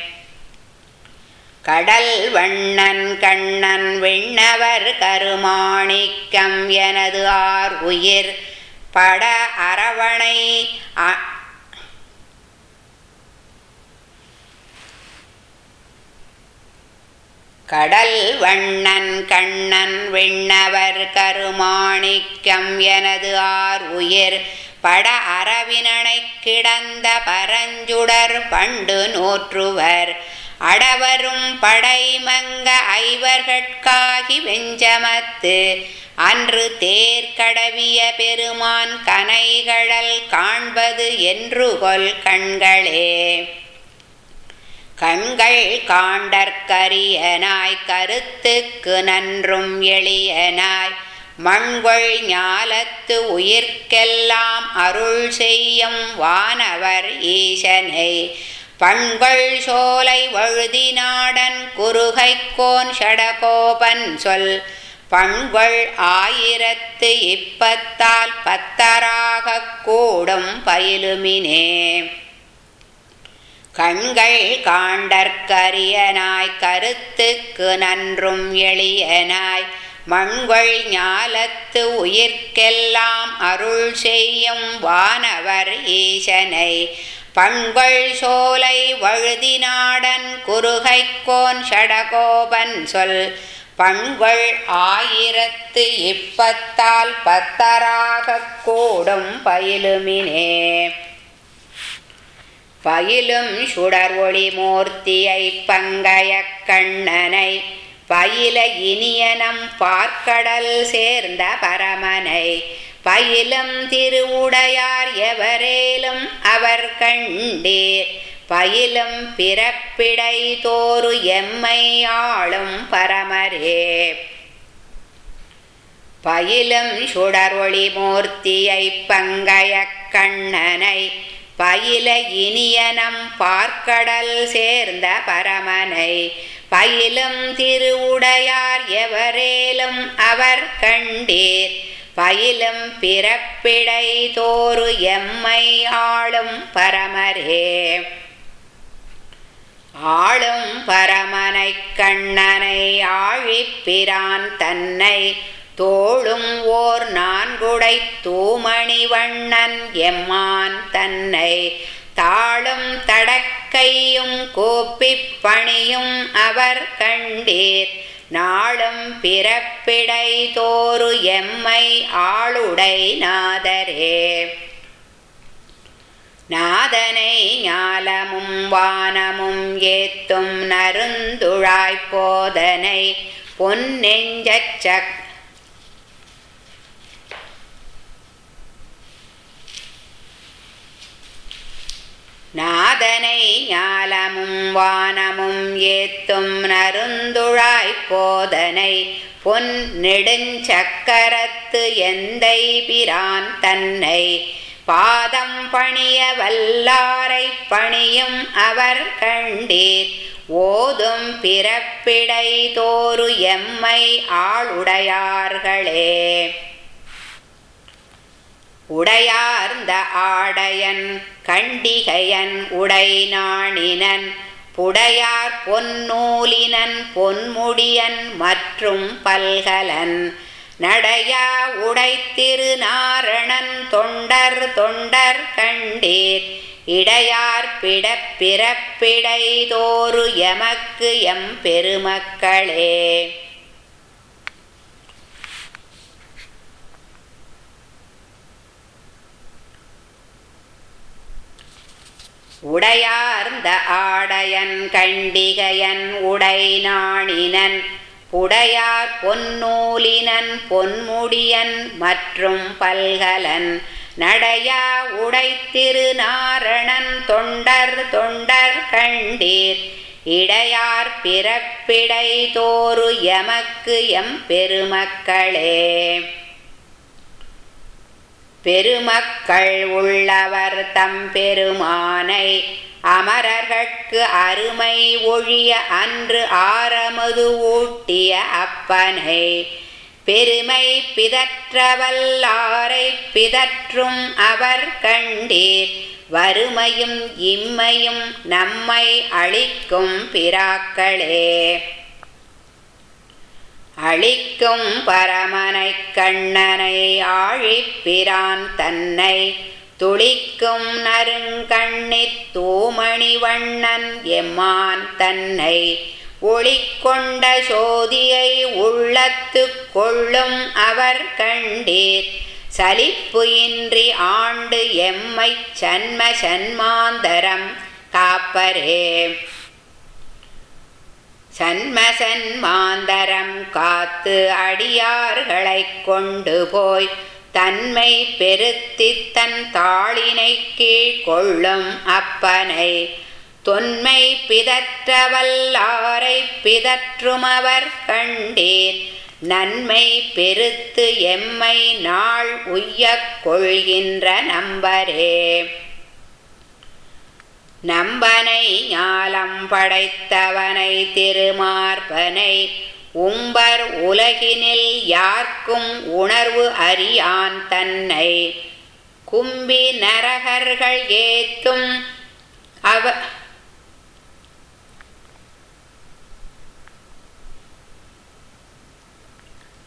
கடல் வண்ணன் கண்ணன் விண்ணவர் கருமாணிக்கம் எனது ஆர் உயிர் பட அரவணை கடல் வண்ணன் கண்ணன் விண்ணவர் கருமாணிக்கம் எனது ஆர் உயிர் பட அரவினனை கிடந்த பரஞ்சுடர் பண்டு நோற்றுவர் அடவரும் படைமங்க ஐவர்கட்காகி வெஞ்சமத்து அன்று தேர்கடவிய பெருமான் கனைகழல் காண்பது என்று கொல் கண்களே கண்கள் காண்டற்கரியனாய் கருத்துக்கு நன்றும் எளியனாய் மண்கொள் ஞாலத்து உயிர்க்கெல்லாம் அருள் செய்யும் வானவர் ஈசனை பண்கள் சோலை வழுதி நாடன் குறுகைக்கோன் ஷடகோபன் சொல் பண்கள் ஆயிரத்து இப்பத்தால் பத்தராகக் கூடும் பயிலுமினே கண்கள் காண்டற்கரியனாய் கருத்துக்கு நன்றும் எளியனாய் மண்கொள் ஞாலத்து உயிர்க்கெல்லாம் அருள் செய்யும் வானவர் ஈசனை பண்கொள் சோலை வழுதி நாடன் குறுகைக்கோன் ஷடகோபன் சொல் பண்கொள் ஆயிரத்து இப்பத்தால் பத்தராகக் கூடும் பயிலுமினே பயிலும் சுடர் ஒளி மூர்த்தியை பங்கய கண்ணனை பயில இனியனம் பார்க்கடல் சேர்ந்த பரமனை பயிலும் திருவுடையார் எவரேலும் அவர் கண்டீர் பயிலும் பிறப்பிடை தோறு எம்மை ஆளும் பரமரே பயிலும் சுடர் ஒளி மூர்த்தியை பங்கய கண்ணனை பயில இனியனம் பார்க்கடல் சேர்ந்த பரமனை பயிலும் திருவுடையார் எவரேலும் அவர் கண்டீர் பயிலும் பிறப்பிடை தோறு எம்மை ஆளும் பரமரே ஆளும் பரமனை கண்ணனை ஆழிப்பிரான் தன்னை தோளும் ஓர் நான்குடை தூமணி வண்ணன் எம்மான் தன்னை தாளும் தடக்கையும் கோப்பிப் பணியும் அவர் கண்டீர் நாளும் பிறப்பிடை தோறு எம்மை ஆளுடை நாதரே நாதனை ஞாலமும் வானமும் ஏத்தும் நருந்துழாய்ப் போதனை பொன்னெஞ்சச் சக் நாதனை ஞாலமும் வானமும் ஏத்தும் நருந்துழாய்ப் போதனை பொன் நெடுஞ்சக்கரத்து எந்தை பிரான் தன்னை பாதம் பணிய வல்லாரை பணியும் அவர் கண்டீர் ஓதும் பிறப்பிடை தோறு எம்மை ஆளுடையார்களே உடையார்ந்த ஆடையன் கண்டிகையன் உடை நாணினன் புடையார் பொன்னூலினன் பொன்முடியன் மற்றும் பல்கலன் நடையா உடைத்திருநாரணன் தொண்டர் தொண்டர் கண்டீர் இடையார் பிட பிறப்பிடை தோறு எமக்கு எம் பெருமக்களே உடையார்ந்த ஆடையன் கண்டிகையன் உடை நாணினன் புடையார் பொன்னூலினன் பொன்முடியன் மற்றும் பல்கலன் நடையா உடைத்திருநாரணன் தொண்டர் தொண்டர் கண்டீர் இடையார் பிறப்பிடை தோறு எமக்கு எம் பெருமக்களே பெருமக்கள் உள்ளவர் தம் பெருமானை அமரர்கட்கு அருமை ஒழிய அன்று ஆரமுது ஊட்டிய அப்பனை பெருமை பிதற்றவல்லாரை பிதற்றும் அவர் கண்டீர் வறுமையும் இம்மையும் நம்மை அளிக்கும் பிராக்களே அளிக்கும் பரமனை கண்ணனை ஆழிப்பிரான் தன்னை துளிக்கும் நறுங்கண்ணித் தூமணி வண்ணன் எம்மான் தன்னை ஒளிக்கொண்ட சோதியை உள்ளத்து கொள்ளும் அவர் கண்டீர் சலிப்பு இன்றி ஆண்டு எம்மை சன்ம சன்மாந்தரம் காப்பரே சன்மசன் மாந்தரம் காத்து அடியார்களைக் கொண்டு போய் தன்மை பெருத்தி தன் தாளினை கீழ் கொள்ளும் அப்பனை தொன்மை பிதற்றவல்லாரை பிதற்றுமவர் கண்டீர் நன்மை பெருத்து எம்மை நாள் உய்யக் கொள்கின்ற நம்பரே நம்பனை ஞாலம் படைத்தவனை திருமார்பனை உம்பர் உலகினில் யார்க்கும் உணர்வு அறியான் தன்னை கும்பி நரகர்கள் ஏத்தும் அவ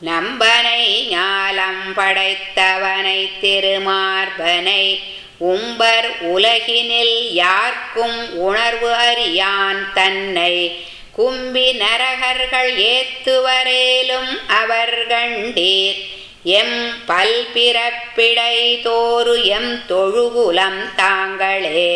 நம்பனை ஞாலம் படைத்தவனை திருமார்பனை உம்பர் உலகினில் யார்க்கும் உணர்வு அறியான் தன்னை கும்பி நரகர்கள் ஏத்துவரேலும் அவர் கண்டீர் எம் பல்பிறப்பிடை தோறு எம் தொழுகுலம் தாங்களே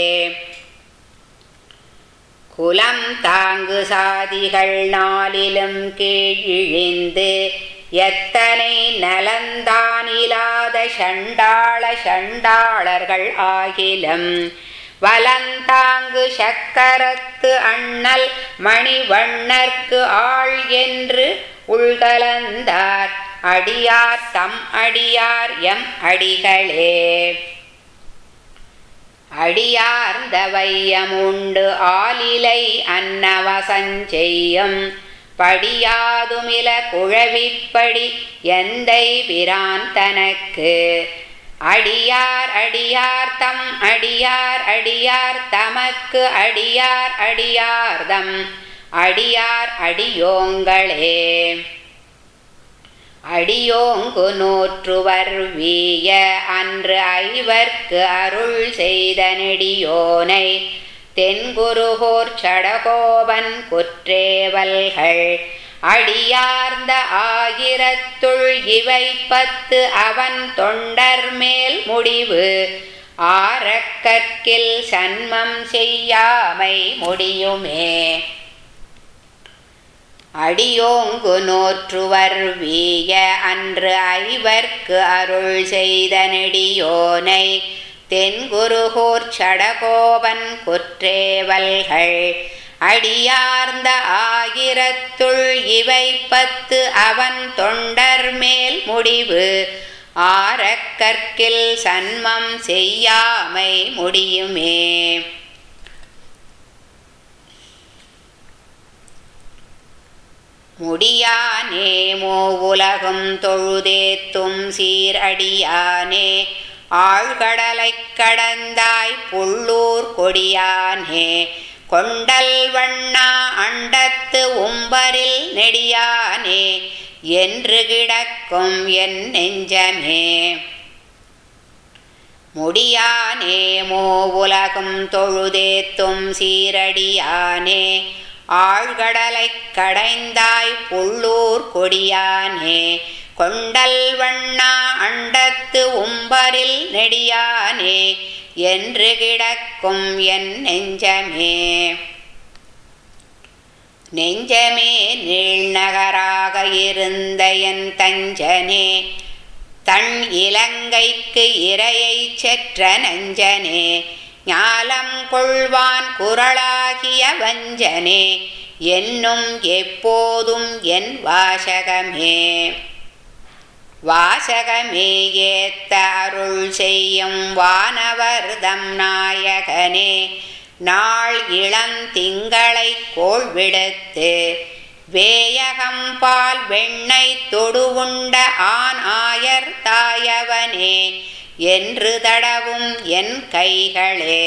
குலம் தாங்கு சாதிகள் நாளிலும் கீழிழிந்து எத்தனை நலந்தானிலாத சண்டாள சண்டாளர்கள் ஆகிலும் வலந்தாங்கு சக்கரத்து அண்ணல் மணிவண்ணர்க்கு ஆள் என்று உள்கலந்தார் அடியார் தம் அடியார் எம் அடிகளே அடியார்ந்த வையமுண்டு ஆலிலை அன்னவசஞ்செய்யும் படியாதுமில குழவிப்படி எந்தை பிரான் தனக்கு அடியார் அடியார் தம் அடியார் அடியார் தமக்கு அடியார் அடியார்தம் அடியார் அடியோங்களே அடியோங்கு நூற்றுவர் வீய அன்று ஐவர்க்கு அருள் செய்த நெடியோனை தென்குருகோர் சடகோபன் குற்றேவல்கள் அடியார்ந்த ஆயிரத்துள் இவை பத்து அவன் தொண்டர் மேல் முடிவு ஆரக்கற்கில் சன்மம் செய்யாமை முடியுமே அடியோங்கு நோற்றுவர் வீய அன்று ஐவர்க்கு அருள் செய்த நெடியோனை தென்குருகூர் சடகோபன் குற்றேவல்கள் அடியார்ந்த ஆயிரத்துள் இவை பத்து அவன் தொண்டர் மேல் முடிவு ஆரக்கற்கில் சன்மம் செய்யாமை முடியுமே முடியானே மூவுலகும் தொழுதேத்தும் சீரடியானே ஆழ்கடலைக் கடந்தாய் புள்ளூர் கொடியானே கொண்டல் வண்ணா அண்டத்து உம்பரில் நெடியானே என்று கிடக்கும் என் நெஞ்சமே முடியானே மூவுலகும் தொழுதேத்தும் சீரடியானே ஆழ்கடலைக் கடைந்தாய் புள்ளூர் கொடியானே கொண்டல் வண்ணா அண்டத்து உம்பரில் நெடியானே என்று கிடக்கும் என் நெஞ்சமே நெஞ்சமே நீழ்நகராக இருந்த என் தஞ்சனே தன் இலங்கைக்கு இரையைச் செற்ற நஞ்சனே ஞாலம் கொள்வான் குரலாகிய வஞ்சனே என்னும் எப்போதும் என் வாசகமே வாசகமே ஏத்த அருள் செய்யும் வானவர்தம் நாயகனே நாள் இளந்திங்களை கோள் விடுத்து வேயகம்பால் வெண்ணை தொடுவுண்ட ஆண் ஆயர் தாயவனே என்று தடவும் என் கைகளே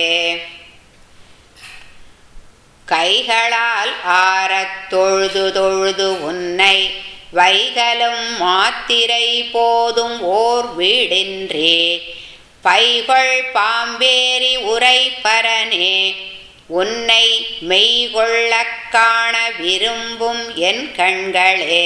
கைகளால் ஆறத் தொழுது தொழுது உன்னை வைகலும் மாத்திரை போதும் ஓர் வீடின்றே பைகொள் பாம்பேரி உரை பரனே உன்னை மெய்கொள்ளக் காண விரும்பும் என் கண்களே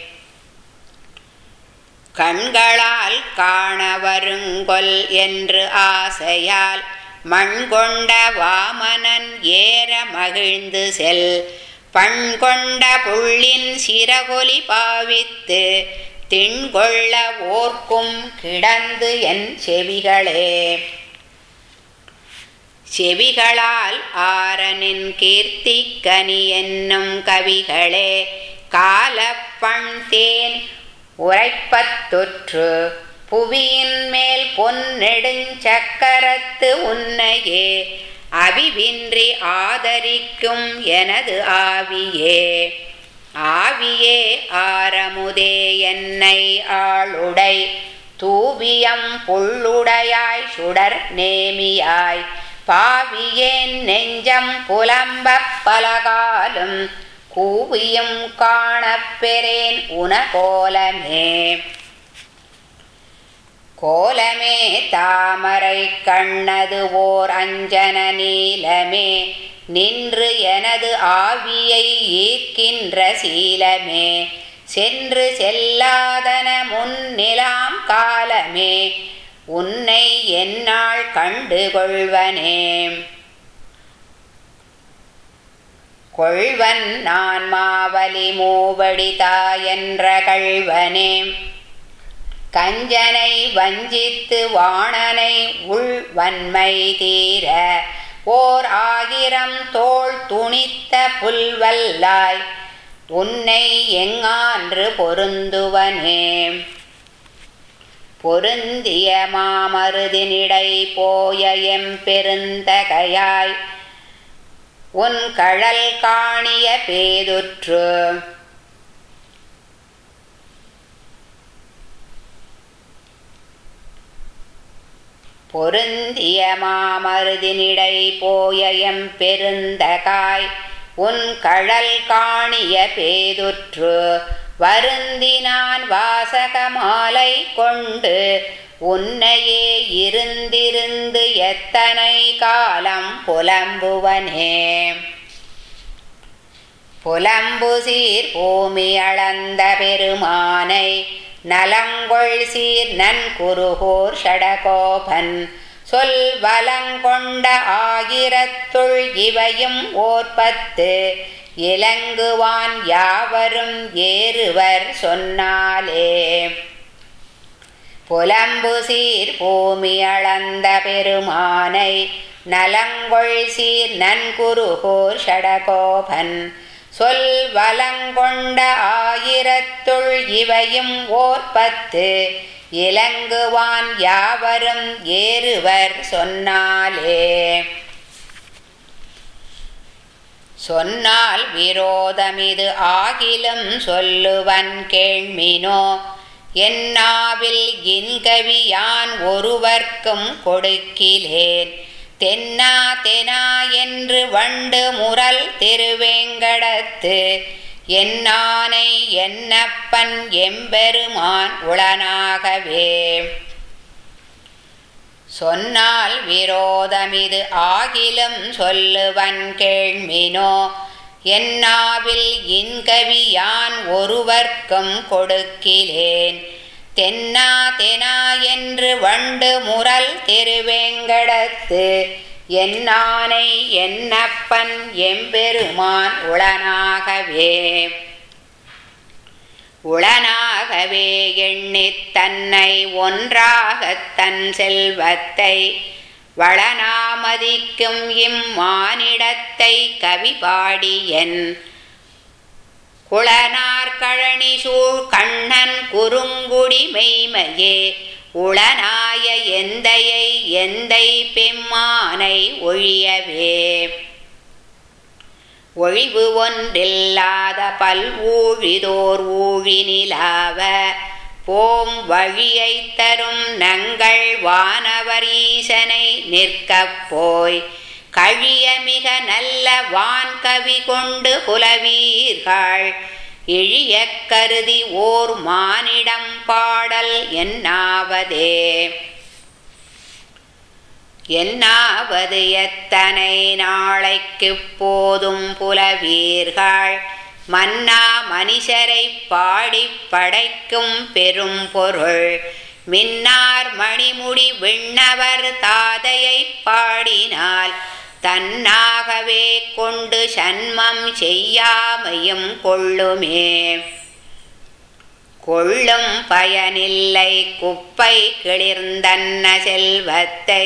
கண்களால் காண வருங்கொல் என்று ஆசையால் மண்கொண்ட வாமனன் ஏற மகிழ்ந்து செல் பண்கொண்ட புள்ளின் சிறகொலி பாவித்து திண்கொள்ள ஓர்க்கும் கிடந்து என் செவிகளே செவிகளால் ஆரனின் கீர்த்திக்கனி என்னும் கவிகளே காலப்பண் தேன் உரைப்பத்தொற்று புவியின் மேல் பொன்னெடுஞ்சக்கரத்து உன்னையே அவிவின்றி ஆதரிக்கும் எனது ஆவியே ஆவியே ஆரமுதே என்னை ஆளுடை தூவியம் புள்ளுடையாய் சுடர் நேமியாய் பாவியேன் நெஞ்சம் புலம்பப் பலகாலும் கூவியும் காணப்பெறேன் உன கோலமே கோலமே தாமரை கண்ணது ஓர் அஞ்சன நீலமே நின்று எனது ஆவியை ஈர்க்கின்ற சீலமே சென்று செல்லாதன முன்னிலாம் காலமே உன்னை என்னால் கண்டு கொள்வனே கொள்வன் நான் மாவலி மூவடிதா என்ற கள்வனே கஞ்சனை வஞ்சித்து வாணனை உள்வன்மை தீர ஓர் ஆயிரம் தோள் துணித்த புல்வல்லாய் உன்னை எங்கான்று பொருந்துவனே பொருந்திய மாமருதினிடை போய எம்பெருந்தகையாய் உன் கழல் காணிய பேதுற்று பொருந்திய மாமருதினிடை போய எம்பெருந்தகாய் உன் கழல் காணிய பேதுற்று வருந்தினான் வாசக மாலை கொண்டு உன்னையே இருந்திருந்து எத்தனை காலம் புலம்புவனே புலம்பு சீர் பூமி அளந்த பெருமானை நலங்கொள் சீர் நன்குருகோர் ஷடகோபன் சொல் வலங்கொண்ட ஆயிரத்துள் இவையும் ஓர்பத்து இலங்குவான் யாவரும் ஏறுவர் சொன்னாலே புலம்பு சீர் பூமி அளந்த பெருமானை நலங்கொள் சீர் நன்குருகோர் ஷடகோபன் சொல் வலங்கொண்ட ஆயிரத்துள் இவையும் ஓர்பத்து இலங்குவான் யாவரும் ஏறுவர் சொன்னாலே சொன்னால் விரோதமிது ஆகிலும் சொல்லுவன் கேள்மினோ என்னாவில் இன்கவியான் ஒருவர்க்கும் கொடுக்கிலேன் தென்னா தெனா என்று வண்டு முரல் திருவேங்கடத்து என்னானை என்னப்பன் எம்பெருமான் உளனாகவே சொன்னால் விரோதமிது ஆகிலும் சொல்லுவன் கேள்மினோ என்னாவில் இன்கவியான் ஒருவர்க்கும் கொடுக்கிலேன் தென்னா தெனா என்று வண்டு முரல் திருவேங்கடத்து என்னானை என்னப்பன் எம்பெருமான் உளனாகவே உளனாகவே எண்ணித் தன்னை ஒன்றாகத் தன் செல்வத்தை வளனாமதிக்கும் இம்மானிடத்தை கவி பாடியன் குளனார் கழனி சூழ் கண்ணன் குறுங்குடி மெய்மையே உளனாய எந்தையை எந்தை பெம்மானை ஒழியவே ஒழிவு ஒன்றில்லாத பல்வூழிதோர் ஊழி நிலாவ போம் வழியை தரும் நங்கள் வானவர் ஈசனை நிற்கப் போய் கழிய மிக நல்ல வான்கவி கொண்டு புலவீர்கள் இழிய கருதி ஓர் மானிடம் பாடல் என்னாவதே என்னாவது எத்தனை நாளைக்கு போதும் புலவீர்கள் மன்னா மனுஷரை பாடி படைக்கும் பெரும் பொருள் மின்னார் மணிமுடி விண்ணவர் தாதையை பாடினால் தன்னாகவே கொண்டு சன்மம் செய்யாமையும் கொள்ளுமே கொள்ளும் பயனில்லை குப்பை கிளிர்ந்தன்ன செல்வத்தை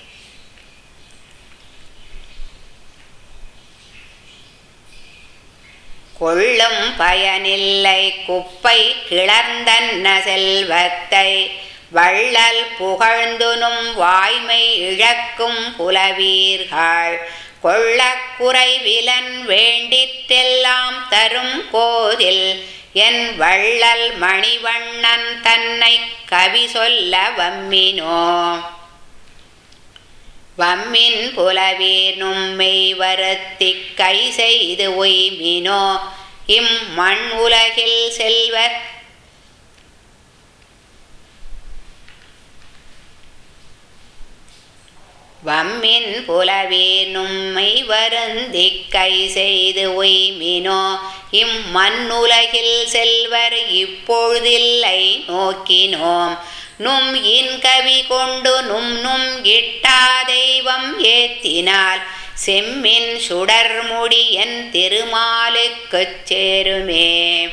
கொள்ளும் பயனில்லை குப்பை கிளர்ந்தன்ன செல்வத்தை வள்ளல் புகழ்ந்துனும் வாய்மை இழக்கும் புலவீர்கள் கொள்ளக் குறைவிலன் வேண்டிற்றெல்லாம் தரும் கோதில் என் வள்ளல் மணிவண்ணன் தன்னை கவி சொல்ல வம்மினோ வம்மின் புலவீர் நும்மை வருத்திக் கை செய்து ஒய்மினோ இம் மண் உலகில் செல்வர் வம்மின் புலவீர் நும்மை வருந்திக் கை செய்து ஒய்மினோ இம் மண்ணுலகில் செல்வர் இப்பொழுதில்லை நோக்கினோம் நும் இன் கவி கொண்டு நும் நும் இட்டா தெய்வம் ஏத்தினால் செம்மின் சுடர்முடி என் திருமாலுக்குச் சேருமே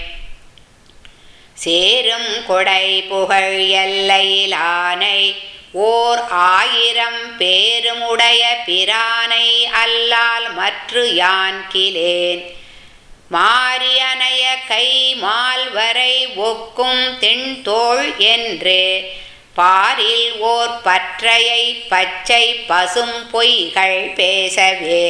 சேரும் கொடை புகழ் எல்லையிலானை ஓர் ஆயிரம் பேருமுடைய பிரானை அல்லால் மற்று யான் கிலேன் மாரியனைய கை மால்வரை ஒக்கும் திண்தோள் என்று பாரில் ஓர் பற்றையை பச்சை பசும் பொய்கள் பேசவே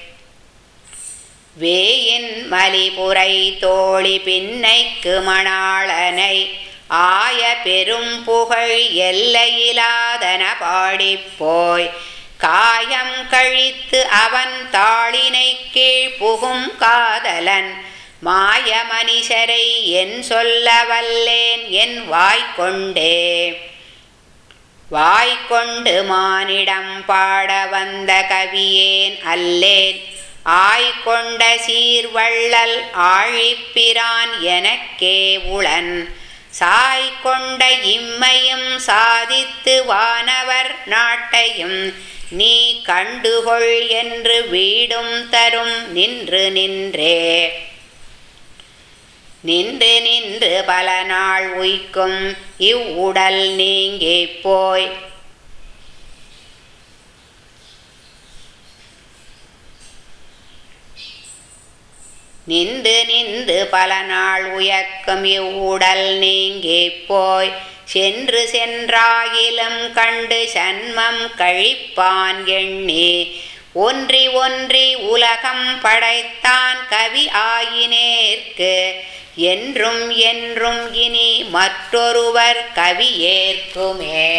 வேயின் மலிபுரை தோழி பின்னைக்கு மணாளனை ஆய பெரும் புகழ் எல்லையிலாதன பாடிப்போய் காயம் கழித்து அவன் தாளினை கீழ் புகும் காதலன் மாய மனிஷரை என் சொல்ல வல்லேன் என் வாய்க்கொண்டே வாய்க்கொண்டு மானிடம் பாட வந்த கவியேன் அல்லேன் ஆய்கொண்ட சீர்வள்ளல் ஆழிப்பிரான் எனக்கே உளன் சாய்கொண்ட இம்மையும் சாதித்து வானவர் நாட்டையும் நீ கண்டுகொள் என்று வீடும் தரும் நின்று நின்றே நின்று நின்று பல நாள் உய்க்கும் இவ்வுடல் நீங்கி போய் நின்று நின்று பல நாள் உயக்கும் இவ்வுடல் நீங்கி போய் சென்று சென்றாயிலும் கண்டு சன்மம் கழிப்பான் எண்ணி ஒன்றி ஒன்றி உலகம் படைத்தான் கவி ஆயினேற்கு என்றும் என்றும் இனி மற்றொருவர் கவி ஏற்குமே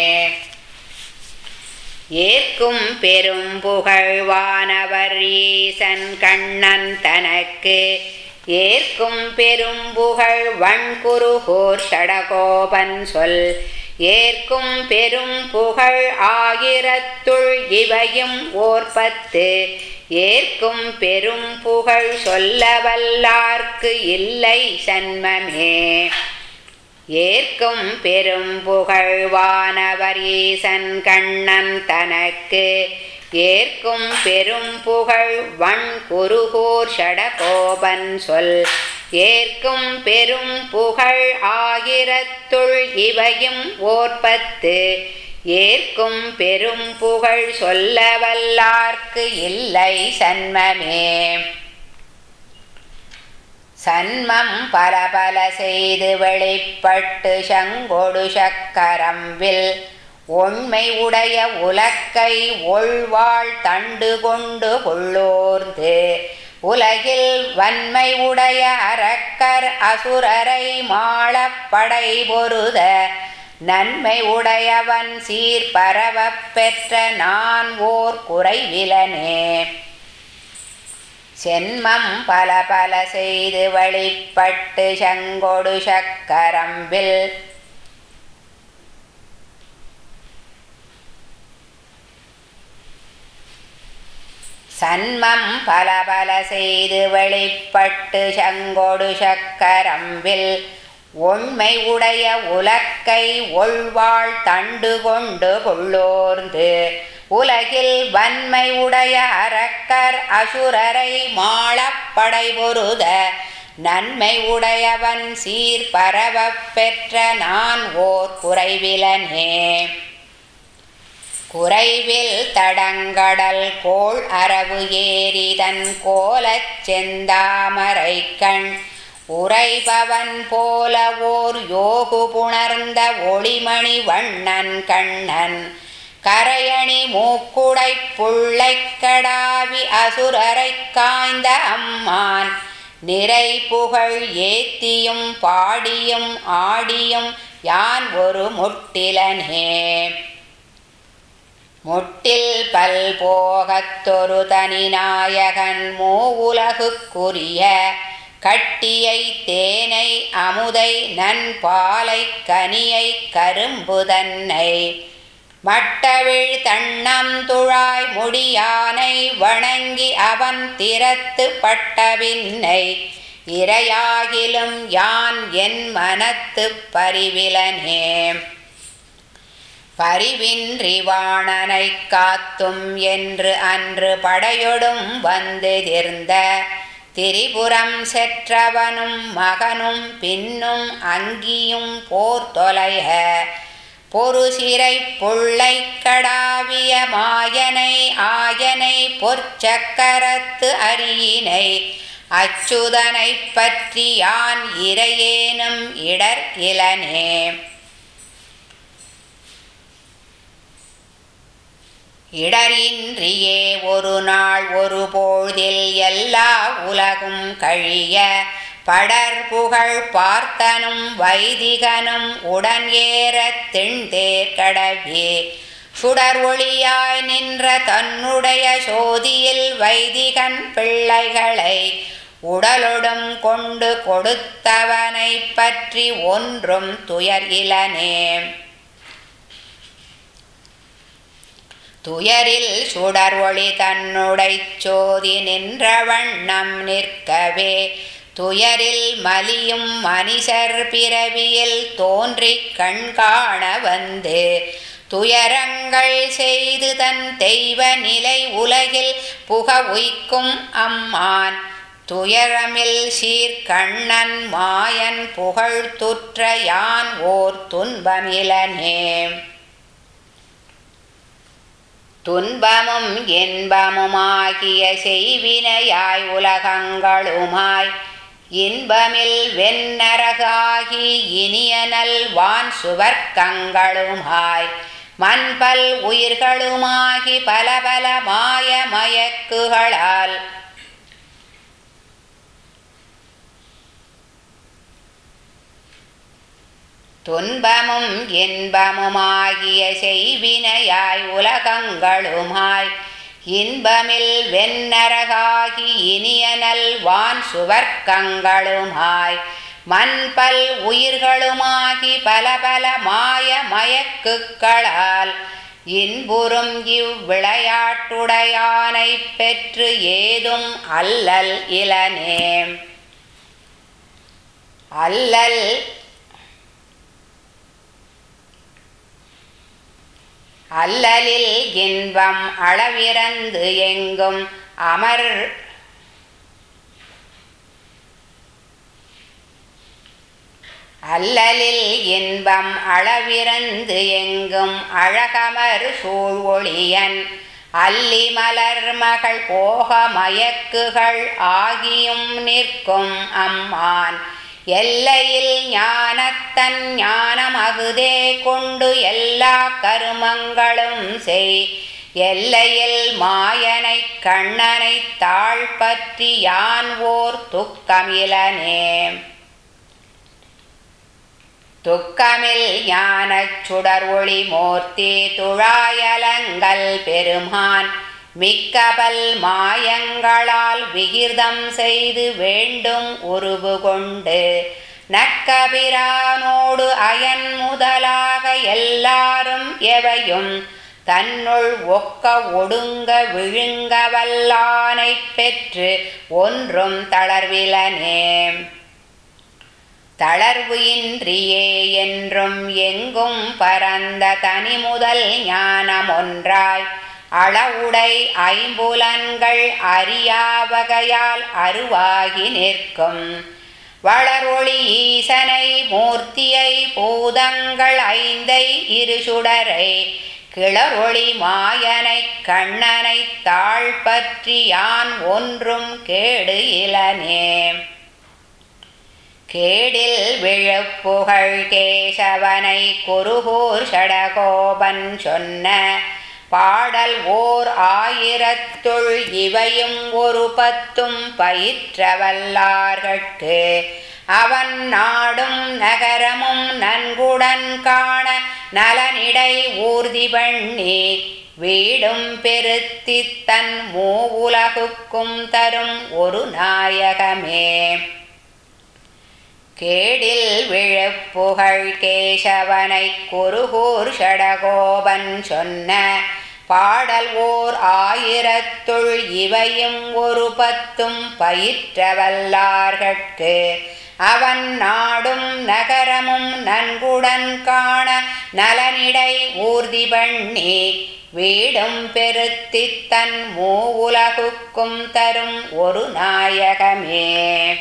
ஏற்கும் பெரும் புகழ்வானவர் ஈசன் கண்ணன் தனக்கு ஏற்கும் பெரும் புகழ் வண்குருகோர் சடகோபன் சொல் ஏற்கும் பெரும் புகழ் ஆயிரத்துள் இவையும் ஓர்பத்து ஏற்கும் பெரும் புகழ் சொல்ல வல்லார்க்கு இல்லை சன்மமே ஏற்கும் பெரும் புகழ்வானவர் ஈசன் கண்ணன் தனக்கு ஏற்கும் பெரும் புகழ் வண் குருகூர் ஷடகோபன் சொல் ஏற்கும் பெரும் புகழ் ஆயிரத்துள் இவையும் ஓர்பத்து ஏற்கும் பெரும் புகழ் சொல்ல வல்லார்க்கு இல்லை சன்மமே சன்மம் பல பல செய்து வெளிப்பட்டு சங்கொடு சக்கரம்பில் உண்மை உடைய உலக்கை ஒழ்வாள் தண்டு கொண்டு கொள்ளோர்ந்து உலகில் வன்மை உடைய அரக்கர் அசுரரை மாளப்படை பொருத நன்மை உடையவன் சீர் பரவப் பெற்ற நான் ஓர் குறைவிலனே சென்மம் பல பல செய்து வழிபட்டு சங்கொடு சக்கரம்பில் சன்மம் பல பல செய்து வெளிப்பட்டு சங்கொடு சக்கரம்பில் உண்மை உடைய உலக்கை ஒழ்வாள் தண்டு கொண்டு கொள்ளோர்ந்து உலகில் வன்மை உடைய அரக்கர் அசுரரை மாளப்படை பொருத நன்மை உடையவன் சீர் பரவப் பெற்ற நான் ஓர் குறைவிலனே குறைவில் தடங்கடல் கோள் அரவு ஏறிதன் கோலச் செந்தாமரை கண் உறைபவன் போல ஓர் யோகு புணர்ந்த ஒளிமணி வண்ணன் கண்ணன் கரையணி மூக்குடை புள்ளைக் கடாவி அசுரரைக் காய்ந்த அம்மான் நிறை புகழ் ஏத்தியும் பாடியும் ஆடியும் யான் ஒரு முட்டிலனே முட்டில் பல் போகத்தொரு தனி நாயகன் மூவுலகுக்குரிய கட்டியை தேனை அமுதை நன்பாலை கனியை கரும்பு தன்னை மட்டவிழ் தண்ணம் துழாய் முடியானை வணங்கி அவன் திறத்து பட்டபின்னை இரையாகிலும் யான் என் மனத்து பரிவிலனே பரிவின்றி வாணனை காத்தும் என்று அன்று படையொடும் வந்தெதிர்ந்த திரிபுரம் செற்றவனும் மகனும் பின்னும் அங்கியும் போர் தொலைக பொறுசிறை புள்ளை கடாவிய மாயனை ஆயனை பொற்சக்கரத்து அரியினை அச்சுதனை பற்றி யான் இறையேனும் இடர் இளனே இடரின்றியே ஒரு நாள் ஒரு பொழுதில் எல்லா உலகும் கழிய படர் புகழ் பார்த்தனும் வைதிகனும் உடன் ஏற திண்தேர் கடவே சுடர் ஒளியாய் நின்ற தன்னுடைய சோதியில் வைதிகன் பிள்ளைகளை உடலொடும் கொண்டு கொடுத்தவனை பற்றி ஒன்றும் துயர் இலனே துயரில் சுடர் ஒளி தன்னுடை சோதி நின்ற வண்ணம் நிற்கவே துயரில் மலியும் மனிதர் பிறவியில் தோன்றிக் கண்காண வந்து துயரங்கள் செய்து தன் தெய்வ நிலை உலகில் புக உய்க்கும் அம்மான் துயரமில் சீர்கண்ணன் மாயன் புகழ் துற்ற யான் ஓர் துன்பமிலனே துன்பமும் இன்பமுமாகிய செய்வினையாய் உலகங்களுமாய் இன்பமில் வெண்ணரகாகி இனியனல் வான் சுவர்க்கங்களுமாய் மண்பல் உயிர்களுமாகி பல பல மாய மயக்குகளால் துன்பமும் இன்பமுமாகிய செய்வினையாய் உலகங்களுமாய் இன்பமில் வெண்ணரகாகி இனியனல் வான் சுவர்க்கங்களுமாய் மண்பல் உயிர்களுமாகி பல பல மாய மயக்குகளால் இன்புறும் இவ்விளையாட்டுடையானை பெற்று ஏதும் அல்லல் இளனே அல்லல் அல்லலில் இன்பம் அளவிறந்து எங்கும் அமர் அல்லலில் இன்பம் அளவிறந்து எங்கும் அழகமர் சூழ்வொளியன் அல்லி மலர் மகள் போக மயக்குகள் ஆகியும் நிற்கும் அம்மான் எல்லையில் ஞானத்தன் ஞானமகுதே கொண்டு எல்லா கருமங்களும் செய் எல்லையில் மாயனை கண்ணனை தாழ்பற்றி யான் ஓர் துக்கமிலனே துக்கமில் ஞானச் சுடர் ஒளி மூர்த்தி துழாயலங்கல் பெருமான் மிக்கபல் மாயங்களால் விகிர்தம் செய்து வேண்டும் உருவு கொண்டு நக்கபிரானோடு அயன் முதலாக எல்லாரும் எவையும் தன்னுள் ஒக்க ஒடுங்க விழுங்க வல்லானைப் பெற்று ஒன்றும் தளர்விலனே தளர்வு இன்றியே என்றும் எங்கும் பரந்த தனி முதல் ஞானம் ஒன்றாய் அளவுடை ஐம்புலன்கள் அறியாவகையால் அருவாகி நிற்கும் வளரொளி ஈசனை மூர்த்தியை பூதங்கள் ஐந்தை இருசுடரை கிளரொளி மாயனை கண்ணனை தாழ்பற்றி யான் ஒன்றும் கேடு இலனே கேடில் விழுப்புகழ் கேசவனை குருகூர் ஷடகோபன் சொன்ன பாடல் ஓர் ஆயிரத்துள் இவையும் ஒரு பத்தும் பயிற்றவல்லார்கட்கு அவன் நாடும் நகரமும் நன்குடன் காண நலனிடை ஊர்தி பண்ணி வீடும் பெருத்தித் தன் மூவுலகுக்கும் தரும் ஒரு நாயகமே கேடில் விழுப்புகழ் கேசவனைக் குருகூர் ஷடகோபன் சொன்ன பாடல் ஓர் ஆயிரத்துள் இவையும் ஒரு பத்தும் பயிற்றவல்லார்கட்கு அவன் நாடும் நகரமும் நன்குடன் காண நலனிடை ஊர்தி பண்ணி வீடும் பெருத்தித் தன் மூவுலகுக்கும் தரும் ஒரு நாயகமே